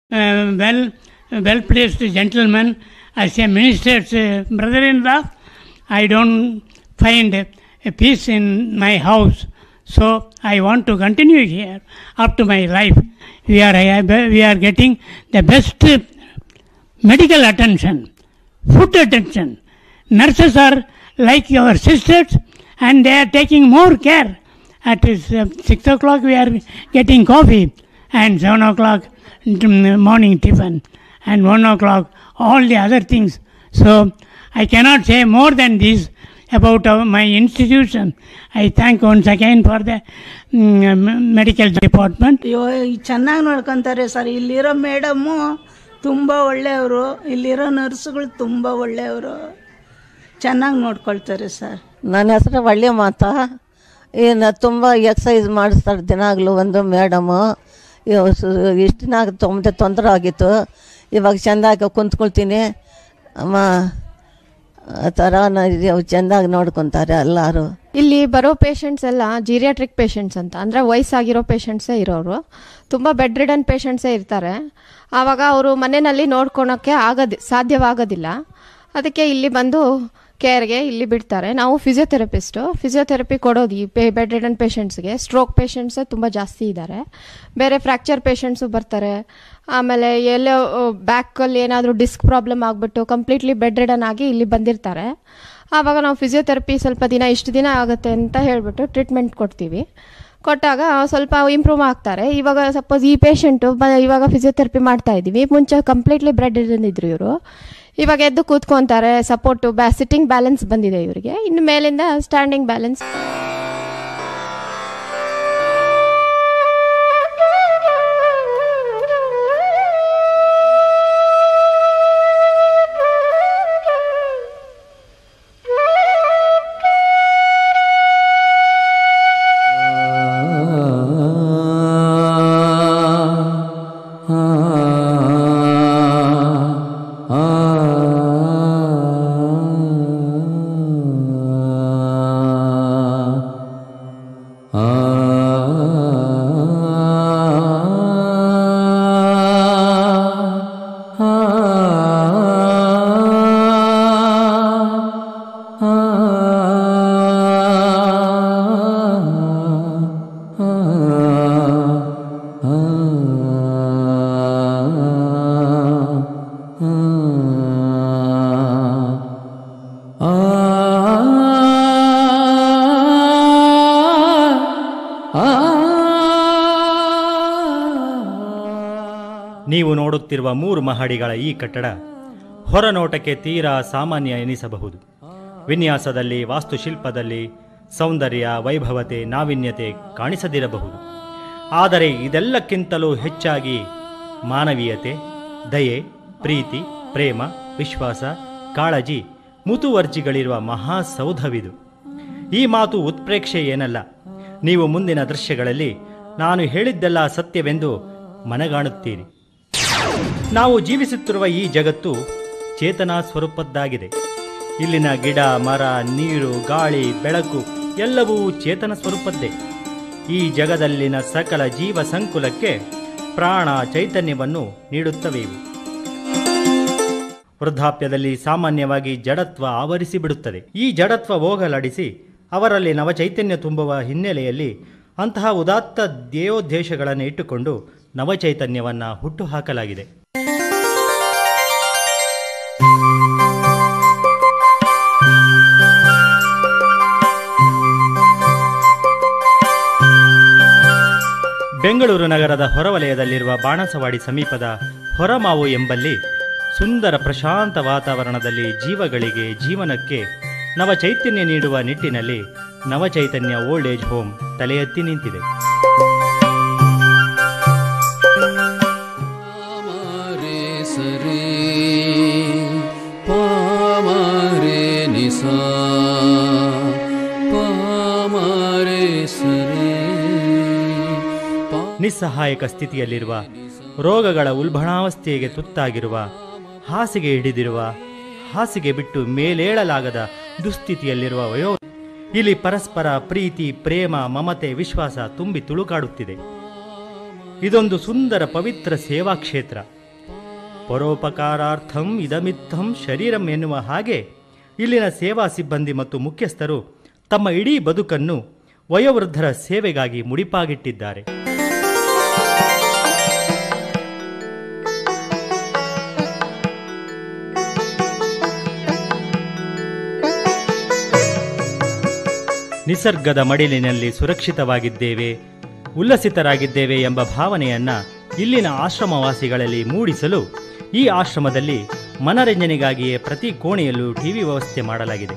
uh, well, well placed gentleman as a minister's uh, brother in law. I don't find a peace in my house, so I want to continue here up to my life. We are, we are getting the best uh, medical attention, food attention. Nurses are like your sisters and they are taking more care. At uh, 6 o'clock we are getting coffee and 7 o'clock mm, morning tiffin and 1 o'clock all the other things. So I cannot say more than this about our, my institution. I thank once again for the mm, medical department. ಅಯ್ಯೋ ಚೆನ್ನಾಗಿ ನೋಡ್ಕೊಂತಾರೆ sir ಇಲ್ಲಿರೋ madam ತುಂಬ ಒಳ್ಳೆಯವರು ಇಲ್ಲಿರೋ ನರ್ಸ್ಗಳು ತುಂಬ ಒಳ್ಳೆಯವರು ಚೆನ್ನಾಗಿ ನೋಡ್ಕೊಳ್ತಾರೆ ಸರ್ ನನ್ನ ಹೆಸರು ಒಳ್ಳೆ ಮಾತಾ ಏನು ತುಂಬ ಎಕ್ಸಸೈಸ್ ಮಾಡಿಸ್ತಾರೆ ದಿನಾಗಲೂ ಒಂದು ಮೇಡಮು ಇಷ್ಟು ದಿನ ತುಂಬ ತೊಂದರೆ ಆಗಿತ್ತು ಇವಾಗ ಚೆಂದಾಗಿ ಕುಂತ್ಕೊಳ್ತೀನಿ ಅಮ್ಮ ಆ ಥರ ಚೆಂದಾಗಿ ನೋಡ್ಕೊತಾರೆ ಎಲ್ಲರೂ ಇಲ್ಲಿ ಬರೋ ಪೇಷಂಟ್ಸ್ ಎಲ್ಲ ಜೀರಿಯಾಟ್ರಿಕ್ ಪೇಷಂಟ್ಸ್ ಅಂತ ಅಂದರೆ ವಯಸ್ಸಾಗಿರೋ ಪೇಷಂಟ್ಸೇ ಇರೋರು ತುಂಬ ಬೆಡ್ ರಿಡನ್ ಪೇಷಂಟ್ಸೇ ಇರ್ತಾರೆ ಆವಾಗ ಅವರು ಮನೆಯಲ್ಲಿ ನೋಡ್ಕೊಳಕ್ಕೆ ಆಗೋದಿ ಸಾಧ್ಯವಾಗೋದಿಲ್ಲ ಅದಕ್ಕೆ ಇಲ್ಲಿ ಬಂದು ಕೇರ್ಗೆ ಇಲ್ಲಿ ಬಿಡ್ತಾರೆ ನಾವು ಫಿಸಿಯೋಥೆರಪಿಸ್ಟು ಫಿಸಿಯೋಥೆರಪಿ ಕೊಡೋದು ಈ ಪೇ ಬೆಡ್ ರಿಡನ್ ಪೇಷಂಟ್ಸ್ಗೆ ಸ್ಟ್ರೋಕ್ ಪೇಷಂಟ್ಸೇ ತುಂಬ ಜಾಸ್ತಿ ಇದ್ದಾರೆ ಬೇರೆ ಫ್ರ್ಯಾಕ್ಚರ್ ಪೇಷಂಟ್ಸು ಬರ್ತಾರೆ ಆಮೇಲೆ ಎಲ್ಲೋ ಬ್ಯಾಕಲ್ಲಿ ಏನಾದರೂ ಡಿಸ್ಕ್ ಪ್ರಾಬ್ಲಮ್ ಆಗಿಬಿಟ್ಟು ಕಂಪ್ಲೀಟ್ಲಿ ಬೆಡ್ ರಿಡನ್ ಆಗಿ ಇಲ್ಲಿ ಬಂದಿರ್ತಾರೆ ಆವಾಗ ನಾವು ಫಿಸಿಯೋಥೆರಪಿ ಸ್ವಲ್ಪ ದಿನ ಇಷ್ಟು ದಿನ ಆಗುತ್ತೆ ಅಂತ ಹೇಳಿಬಿಟ್ಟು ಟ್ರೀಟ್ಮೆಂಟ್ ಕೊಡ್ತೀವಿ ಕೊಟ್ಟಾಗ ಸ್ವಲ್ಪ ಇಂಪ್ರೂವ್ ಆಗ್ತಾರೆ ಇವಾಗ ಸಪೋಸ್ ಈ ಪೇಷಂಟು ಬ ಇವಾಗ ಫಿಸಿಯೋಥೆರಪಿ ಮಾಡ್ತಾ ಇದ್ದೀವಿ ಮುಂಚೆ ಕಂಪ್ಲೀಟ್ಲಿ ಬ್ರೆಡ್ ಇದ್ರು ಇವರು ಇವಾಗ ಎದ್ದು ಕೂತ್ಕೊತಾರೆ ಸಪೋರ್ಟು ಬ್ಯಾ ಸಿಟ್ಟಿಂಗ್ ಬ್ಯಾಲೆನ್ಸ್ ಬಂದಿದೆ ಇವರಿಗೆ ಇನ್ನು ಮೇಲಿಂದ ಸ್ಟ್ಯಾಂಡಿಂಗ್ ಬ್ಯಾಲೆನ್ಸ್ ನೀವು ನೋಡುತ್ತಿರುವ ಮೂರು ಮಹಡಿಗಳ ಈ ಕಟ್ಟಡ ಹೊರನೋಟಕ್ಕೆ ತೀರಾ ಸಾಮಾನ್ಯ ಎನಿಸಬಹುದು ವಿನ್ಯಾಸದಲ್ಲಿ ವಾಸ್ತುಶಿಲ್ಪದಲ್ಲಿ ಸೌಂದರ್ಯ ವೈಭವತೆ ನಾವಿನ್ಯತೆ ಕಾಣಿಸದಿರಬಹುದು ಆದರೆ ಇದೆಲ್ಲಕ್ಕಿಂತಲೂ ಹೆಚ್ಚಾಗಿ ಮಾನವೀಯತೆ ದಯೆ ಪ್ರೀತಿ ಪ್ರೇಮ ವಿಶ್ವಾಸ ಕಾಳಜಿ ಮುತುವರ್ಜಿಗಳಿರುವ ಮಹಾಸೌಧವಿದು ಈ ಮಾತು ಉತ್ಪ್ರೇಕ್ಷೆ ಏನಲ್ಲ ನೀವು ಮುಂದಿನ ದೃಶ್ಯಗಳಲ್ಲಿ ನಾನು ಹೇಳಿದ್ದೆಲ್ಲ ಸತ್ಯವೆಂದು ಮನಗಾಣುತ್ತೀರಿ ನಾವು ಜೀವಿಸುತ್ತಿರುವ ಈ ಜಗತ್ತು ಚೇತನ ಸ್ವರೂಪದ್ದಾಗಿದೆ ಇಲ್ಲಿನ ಗಿಡ ಮರ ನೀರು ಗಾಳಿ ಬೆಳಕು ಎಲ್ಲವೂ ಚೇತನ ಸ್ವರೂಪದ್ದೇ ಈ ಜಗದಲ್ಲಿನ ಸಕಲ ಜೀವ ಸಂಕುಲಕ್ಕೆ ಪ್ರಾಣ ಚೈತನ್ಯವನ್ನು ನೀಡುತ್ತವೆ ಇವು ವೃದ್ಧಾಪ್ಯದಲ್ಲಿ ಸಾಮಾನ್ಯವಾಗಿ ಜಡತ್ವ ಆವರಿಸಿಬಿಡುತ್ತದೆ ಈ ಜಡತ್ವ ಹೋಗಲಾಡಿಸಿ ಅವರಲ್ಲಿ ನವಚೈತನ್ಯ ತುಂಬುವ ಹಿನ್ನೆಲೆಯಲ್ಲಿ ಅಂತಹ ಉದಾತ್ತ ಧ್ಯೇಯೋದ್ದೇಶಗಳನ್ನು ಇಟ್ಟುಕೊಂಡು ನವಚೈತನ್ಯವನ್ನು ಹುಟ್ಟುಹಾಕಲಾಗಿದೆ ಬೆಂಗಳೂರು ನಗರದ ಹೊರವಲಯದಲ್ಲಿರುವ ಬಾಣಸವಾಡಿ ಸಮೀಪದ ಹೊರಮಾವು ಎಂಬಲ್ಲಿ ಸುಂದರ ಪ್ರಶಾಂತ ವಾತಾವರಣದಲ್ಲಿ ಜೀವಗಳಿಗೆ ಜೀವನಕ್ಕೆ ನವಚೈತನ್ಯ ನೀಡುವ ನಿಟ್ಟಿನಲ್ಲಿ ನವಚೈತನ್ಯ ಓಲ್ಡ್ ಏಜ್ ಹೋಮ್ ತಲೆ ಎತ್ತಿ ನಿಂತಿದೆ ಪಾಮರೆ ಸರೆ ಪಾಮರೆ ನಿಸಾ ಪಾಮರೆ ಸರೆ ಪಾ ನಿಸ್ಸಹಾಯಕ ಸ್ಥಿತಿಯಲ್ಲಿರುವ ರೋಗಗಳ ಉಲ್ಬಣಾವಸ್ಥೆಗೆ ತುತ್ತಾಗಿರುವ ಹಾಸಿಗೆ ಹಿಡಿದಿರುವ ಹಾಸಿಗೆ ಬಿಟ್ಟು ಮೇಲೇಳಲಾಗದ ದುಸ್ಥಿತಿಯಲ್ಲಿರುವ ವಯೋ ಇಲ್ಲಿ ಪರಸ್ಪರ ಪ್ರೀತಿ ಪ್ರೇಮ ಮಮತೆ ವಿಶ್ವಾಸ ತುಂಬಿ ತುಳುಕಾಡುತ್ತಿದೆ ಇದೊಂದು ಸುಂದರ ಪವಿತ್ರ ಸೇವಾ ಕ್ಷೇತ್ರ ಪರೋಪಕಾರಾರ್ಥಂ ಇದಮಿತ್ತಂ ಶರೀರಂ ಎನ್ನುವ ಹಾಗೆ ಇಲ್ಲಿನ ಸೇವಾ ಸಿಬ್ಬಂದಿ ಮತ್ತು ಮುಖ್ಯಸ್ಥರು ತಮ್ಮ ಇಡೀ ಬದುಕನ್ನು ವಯೋವೃದ್ಧರ ಸೇವೆಗಾಗಿ ಮುಡಿಪಾಗಿಟ್ಟಿದ್ದಾರೆ ನಿಸರ್ಗದ ಮಡಿಲಿನಲ್ಲಿ ಸುರಕ್ಷಿತವಾಗಿದ್ದೇವೆ ಉಲ್ಲಸಿತರಾಗಿದ್ದೇವೆ ಎಂಬ ಭಾವನೆಯನ್ನ ಇಲ್ಲಿನ ಆಶ್ರಮವಾಸಿಗಳಲ್ಲಿ ಮೂಡಿಸಲು ಈ ಆಶ್ರಮದಲ್ಲಿ ಮನರಂಜನೆಗಾಗಿಯೇ ಪ್ರತಿ ಕೋಣೆಯಲ್ಲೂ ಟಿವಿ ವ್ಯವಸ್ಥೆ ಮಾಡಲಾಗಿದೆ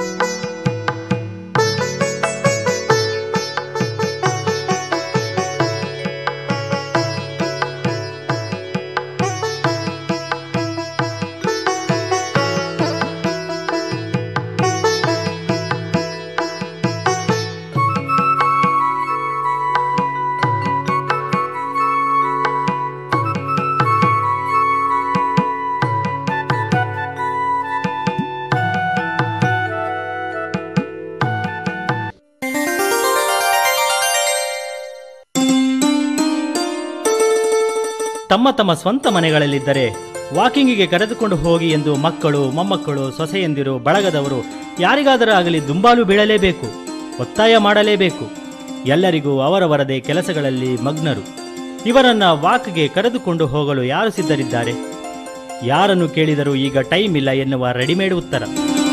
ತಮ್ಮ ತಮ್ಮ ಸ್ವಂತ ಮನೆಗಳಲ್ಲಿದ್ದರೆ ವಾಕಿಂಗಿಗೆ ಕರೆದುಕೊಂಡು ಹೋಗಿ ಎಂದು ಮಕ್ಕಳು ಮೊಮ್ಮಕ್ಕಳು ಸೊಸೆಯಂದಿರು ಬಳಗದವರು ಯಾರಿಗಾದರೂ ಆಗಲಿ ದುಂಬಾಲು ಬೀಳಲೇಬೇಕು ಒತ್ತಾಯ ಮಾಡಲೇಬೇಕು ಎಲ್ಲರಿಗೂ ಅವರವರದೇ ಕೆಲಸಗಳಲ್ಲಿ ಮಗ್ನರು ಇವರನ್ನ ವಾಕ್ಗೆ ಕರೆದುಕೊಂಡು ಹೋಗಲು ಯಾರು ಸಿದ್ಧರಿದ್ದಾರೆ ಯಾರನ್ನು ಕೇಳಿದರೂ ಈಗ ಟೈಮ್ ಇಲ್ಲ ಎನ್ನುವ ರೆಡಿಮೇಡ್ ಉತ್ತರ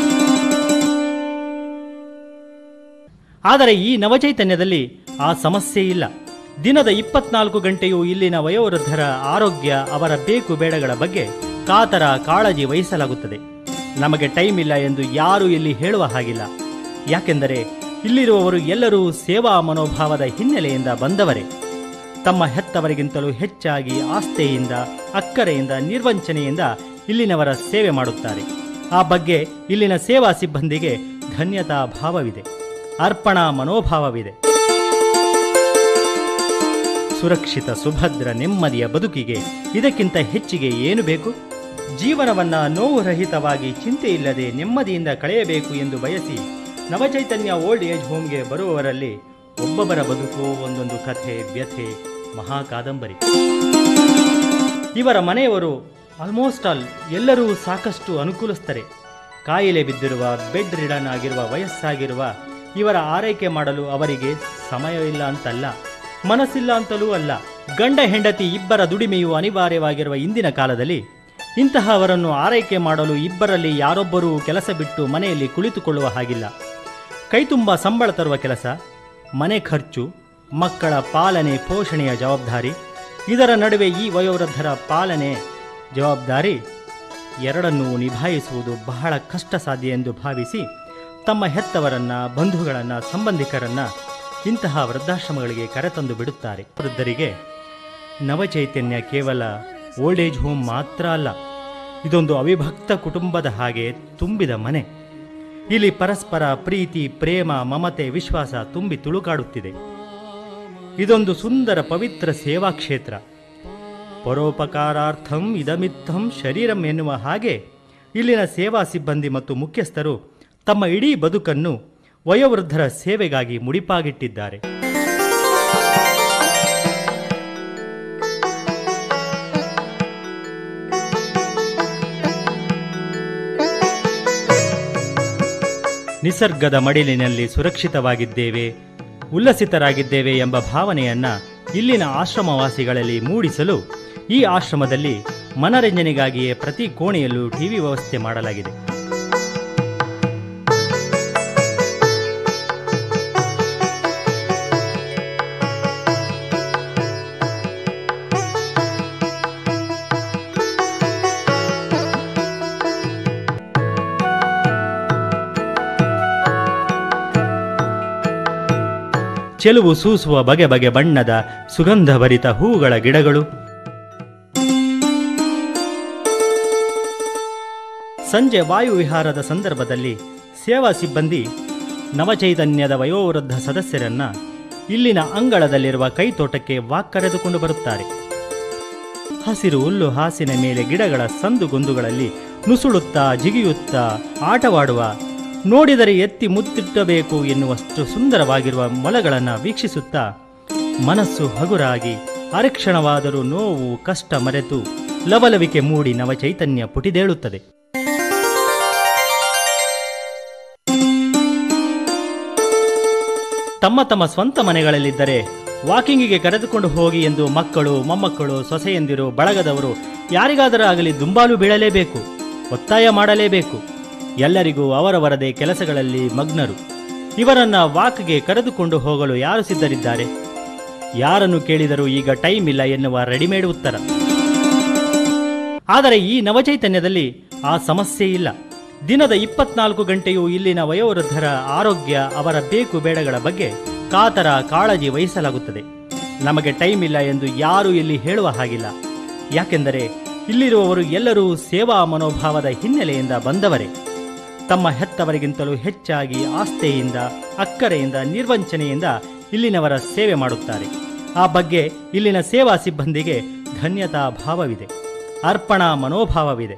ಆದರೆ ಈ ನವಚೈತನ್ಯದಲ್ಲಿ ಆ ಸಮಸ್ಯೆ ಇಲ್ಲ ದಿನದ ಇಪ್ಪತ್ನಾಲ್ಕು ಗಂಟೆಯೂ ಇಲ್ಲಿನ ವಯೋವೃದ್ಧರ ಆರೋಗ್ಯ ಅವರ ಬೇಕು ಬೇಡಗಳ ಬಗ್ಗೆ ಕಾತರ ಕಾಳಜಿ ವಹಿಸಲಾಗುತ್ತದೆ ನಮಗೆ ಟೈಮ್ ಇಲ್ಲ ಎಂದು ಯಾರೂ ಇಲ್ಲಿ ಹೇಳುವ ಹಾಗಿಲ್ಲ ಯಾಕೆಂದರೆ ಇಲ್ಲಿರುವವರು ಎಲ್ಲರೂ ಸೇವಾ ಮನೋಭಾವದ ಹಿನ್ನೆಲೆಯಿಂದ ಬಂದವರೇ ತಮ್ಮ ಹೆತ್ತವರಿಗಿಂತಲೂ ಹೆಚ್ಚಾಗಿ ಆಸ್ಥೆಯಿಂದ ಅಕ್ಕರೆಯಿಂದ ನಿರ್ವಂಚನೆಯಿಂದ ಇಲ್ಲಿನವರ ಸೇವೆ ಮಾಡುತ್ತಾರೆ ಆ ಬಗ್ಗೆ ಇಲ್ಲಿನ ಸೇವಾ ಸಿಬ್ಬಂದಿಗೆ ಧನ್ಯತಾ ಭಾವವಿದೆ ಅರ್ಪಣಾ ಮನೋಭಾವವಿದೆ ಸುರಕ್ಷಿತ ಸುಭದ್ರ ನೆಮ್ಮದಿಯ ಬದುಕಿಗೆ ಇದಕ್ಕಿಂತ ಹೆಚ್ಚಿಗೆ ಏನು ಬೇಕು ಜೀವನವನ್ನ ನೋವು ರಹಿತವಾಗಿ ಚಿಂತೆ ಇಲ್ಲದೆ ನೆಮ್ಮದಿಯಿಂದ ಕಳೆಯಬೇಕು ಎಂದು ಬಯಸಿ ನವಚೈತನ್ಯ ಓಲ್ಡ್ ಏಜ್ ಹೋಮ್ಗೆ ಬರುವವರಲ್ಲಿ ಒಬ್ಬೊಬ್ಬರ ಬದುಕು ಒಂದೊಂದು ಕಥೆ ವ್ಯಥೆ ಮಹಾ ಕಾದಂಬರಿ ಇವರ ಮನೆಯವರು ಆಲ್ಮೋಸ್ಟ್ ಆಲ್ ಎಲ್ಲರೂ ಸಾಕಷ್ಟು ಅನುಕೂಲಸ್ಥರೆ ಕಾಯಿಲೆ ಬಿದ್ದಿರುವ ಬೆಡ್ ರಿಡನ್ ಆಗಿರುವ ವಯಸ್ಸಾಗಿರುವ ಇವರ ಆರೈಕೆ ಮಾಡಲು ಅವರಿಗೆ ಸಮಯವಿಲ್ಲ ಅಂತಲ್ಲ ಮನಸ್ಸಿಲ್ಲ ಅಂತಲೂ ಅಲ್ಲ ಗಂಡ ಹೆಂಡತಿ ಇಬ್ಬರ ದುಡಿಮೆಯು ಅನಿವಾರ್ಯವಾಗಿರುವ ಇಂದಿನ ಕಾಲದಲ್ಲಿ ಇಂತಹವರನ್ನು ಆರೈಕೆ ಮಾಡಲು ಇಬ್ಬರಲ್ಲಿ ಯಾರೊಬ್ಬರೂ ಕೆಲಸ ಬಿಟ್ಟು ಮನೆಯಲ್ಲಿ ಕುಳಿತುಕೊಳ್ಳುವ ಹಾಗಿಲ್ಲ ಕೈತುಂಬ ಸಂಬಳ ತರುವ ಕೆಲಸ ಮನೆ ಖರ್ಚು ಮಕ್ಕಳ ಪಾಲನೆ ಪೋಷಣೆಯ ಜವಾಬ್ದಾರಿ ಇದರ ನಡುವೆ ಈ ವಯೋವೃದ್ಧರ ಪಾಲನೆ ಜವಾಬ್ದಾರಿ ಎರಡನ್ನೂ ನಿಭಾಯಿಸುವುದು ಬಹಳ ಕಷ್ಟ ಸಾಧ್ಯ ಎಂದು ಭಾವಿಸಿ ತಮ್ಮ ಹೆತ್ತವರನ್ನ ಬಂಧುಗಳನ್ನ ಸಂಬಂಧಿಕರನ್ನ ಇಂತಹ ವೃದ್ಧಾಶ್ರಮಗಳಿಗೆ ಕರೆತಂದು ಬಿಡುತ್ತಾರೆ ವೃದ್ಧರಿಗೆ ನವಚೈತನ್ಯ ಕೇವಲ ಓಲ್ಡ್ ಏಜ್ ಹೋಮ್ ಮಾತ್ರ ಅಲ್ಲ ಇದೊಂದು ಅವಿಭಕ್ತ ಕುಟುಂಬದ ಹಾಗೆ ತುಂಬಿದ ಮನೆ ಇಲ್ಲಿ ಪರಸ್ಪರ ಪ್ರೀತಿ ಪ್ರೇಮ ಮಮತೆ ವಿಶ್ವಾಸ ತುಂಬಿ ತುಳುಕಾಡುತ್ತಿದೆ ಇದೊಂದು ಸುಂದರ ಪವಿತ್ರ ಸೇವಾ ಕ್ಷೇತ್ರ ಪರೋಪಕಾರಾರ್ಥಂ ಇದಮಿತ್ತಂ ಶರೀರಂ ಎನ್ನುವ ಹಾಗೆ ಇಲ್ಲಿನ ಸೇವಾ ಸಿಬ್ಬಂದಿ ಮತ್ತು ಮುಖ್ಯಸ್ಥರು ತಮ್ಮ ಇಡೀ ಬದುಕನ್ನು ವಯೋವೃದ್ಧರ ಸೇವೆಗಾಗಿ ಮುಡಿಪಾಗಿಟ್ಟಿದ್ದಾರೆ ನಿಸರ್ಗದ ಮಡಿಲಿನಲ್ಲಿ ಸುರಕ್ಷಿತವಾಗಿದ್ದೇವೆ ಉಲ್ಲಸಿತರಾಗಿದ್ದೇವೆ ಎಂಬ ಭಾವನೆಯನ್ನ ಇಲ್ಲಿನ ಆಶ್ರಮವಾಸಿಗಳಲ್ಲಿ ಮೂಡಿಸಲು ಈ ಆಶ್ರಮದಲ್ಲಿ ಮನರಂಜನೆಗಾಗಿಯೇ ಪ್ರತಿ ಕೋಣೆಯಲ್ಲೂ ಟಿವಿ ವ್ಯವಸ್ಥೆ ಮಾಡಲಾಗಿದೆ ಚೆಲುವು ಸೂಸುವ ಬಗೆ ಬಗೆ ಬಣ್ಣದ ಸುಗಂಧಭರಿತ ಹೂಗಳ ಗಿಡಗಳು ಸಂಜೆ ವಾಯುವಿಹಾರದ ಸಂದರ್ಭದಲ್ಲಿ ಸೇವಾ ಸಿಬ್ಬಂದಿ ನವಚೈತನ್ಯದ ವಯೋವೃದ್ಧ ಸದಸ್ಯರನ್ನ ಇಲ್ಲಿನ ಅಂಗಳದಲ್ಲಿರುವ ಕೈತೋಟಕ್ಕೆ ವಾಕ್ ಕರೆದುಕೊಂಡು ಬರುತ್ತಾರೆ ಹಸಿರು ಹುಲ್ಲು ಹಾಸಿನ ಮೇಲೆ ಗಿಡಗಳ ಸಂದುಗೊಂದುಗಳಲ್ಲಿ ನುಸುಳುತ್ತಾ ಜಿಗಿಯುತ್ತಾ ಆಟವಾಡುವ ನೋಡಿದರೆ ಎತ್ತಿ ಮುತ್ತಿಟ್ಟಬೇಕು ಎನ್ನುವಷ್ಟು ಸುಂದರವಾಗಿರುವ ಮೊಲಗಳನ್ನು ವೀಕ್ಷಿಸುತ್ತಾ ಮನಸ್ಸು ಹಗುರಾಗಿ ಅರಕ್ಷಣವಾದರೂ ನೋವು ಕಷ್ಟ ಮರೆತು ಲವಲವಿಕೆ ಮೂಡಿ ನವಚೈತನ್ಯ ಪುಟಿದೇಳುತ್ತದೆ ತಮ್ಮ ತಮ್ಮ ಸ್ವಂತ ಮನೆಗಳಲ್ಲಿದ್ದರೆ ವಾಕಿಂಗಿಗೆ ಕರೆದುಕೊಂಡು ಹೋಗಿ ಎಂದು ಮಕ್ಕಳು ಮೊಮ್ಮಕ್ಕಳು ಸೊಸೆಯಂದಿರು ಬಳಗದವರು ಯಾರಿಗಾದರೂ ಆಗಲಿ ದುಂಬಾಲು ಬೀಳಲೇಬೇಕು ಒತ್ತಾಯ ಮಾಡಲೇಬೇಕು ಎಲ್ಲರಿಗೂ ಅವರವರದೇ ಕೆಲಸಗಳಲ್ಲಿ ಮಗ್ನರು ಇವರನ್ನ ವಾಕ್ಗೆ ಕರೆದುಕೊಂಡು ಹೋಗಲು ಯಾರು ಸಿದ್ಧರಿದ್ದಾರೆ ಯಾರನ್ನು ಕೇಳಿದರೂ ಈಗ ಟೈಮ್ ಇಲ್ಲ ಎನ್ನುವ ರೆಡಿಮೇಡ್ ಉತ್ತರ ಆದರೆ ಈ ನವಚೈತನ್ಯದಲ್ಲಿ ಆ ಸಮಸ್ಯೆ ಇಲ್ಲ ದಿನದ ಇಪ್ಪತ್ನಾಲ್ಕು ಗಂಟೆಯೂ ಇಲ್ಲಿನ ವಯೋವೃದ್ಧರ ಆರೋಗ್ಯ ಅವರ ಬೇಕು ಬೇಡಗಳ ಬಗ್ಗೆ ಕಾತರ ಕಾಳಜಿ ವಹಿಸಲಾಗುತ್ತದೆ ನಮಗೆ ಟೈಮ್ ಇಲ್ಲ ಎಂದು ಯಾರೂ ಇಲ್ಲಿ ಹೇಳುವ ಹಾಗಿಲ್ಲ ಯಾಕೆಂದರೆ ಇಲ್ಲಿರುವವರು ಎಲ್ಲರೂ ಸೇವಾ ಮನೋಭಾವದ ಹಿನ್ನೆಲೆಯಿಂದ ಬಂದವರೇ ತಮ್ಮ ಹೆತ್ತವರಿಗಿಂತಲೂ ಹೆಚ್ಚಾಗಿ ಆಸ್ಥೆಯಿಂದ ಅಕ್ಕರೆಯಿಂದ ನಿರ್ವಂಚನೆಯಿಂದ ಇಲ್ಲಿನವರ ಸೇವೆ ಮಾಡುತ್ತಾರೆ ಆ ಬಗ್ಗೆ ಇಲ್ಲಿನ ಸೇವಾ ಸಿಬ್ಬಂದಿಗೆ ಧನ್ಯತಾ ಭಾವವಿದೆ ಅರ್ಪಣಾ ಮನೋಭಾವವಿದೆ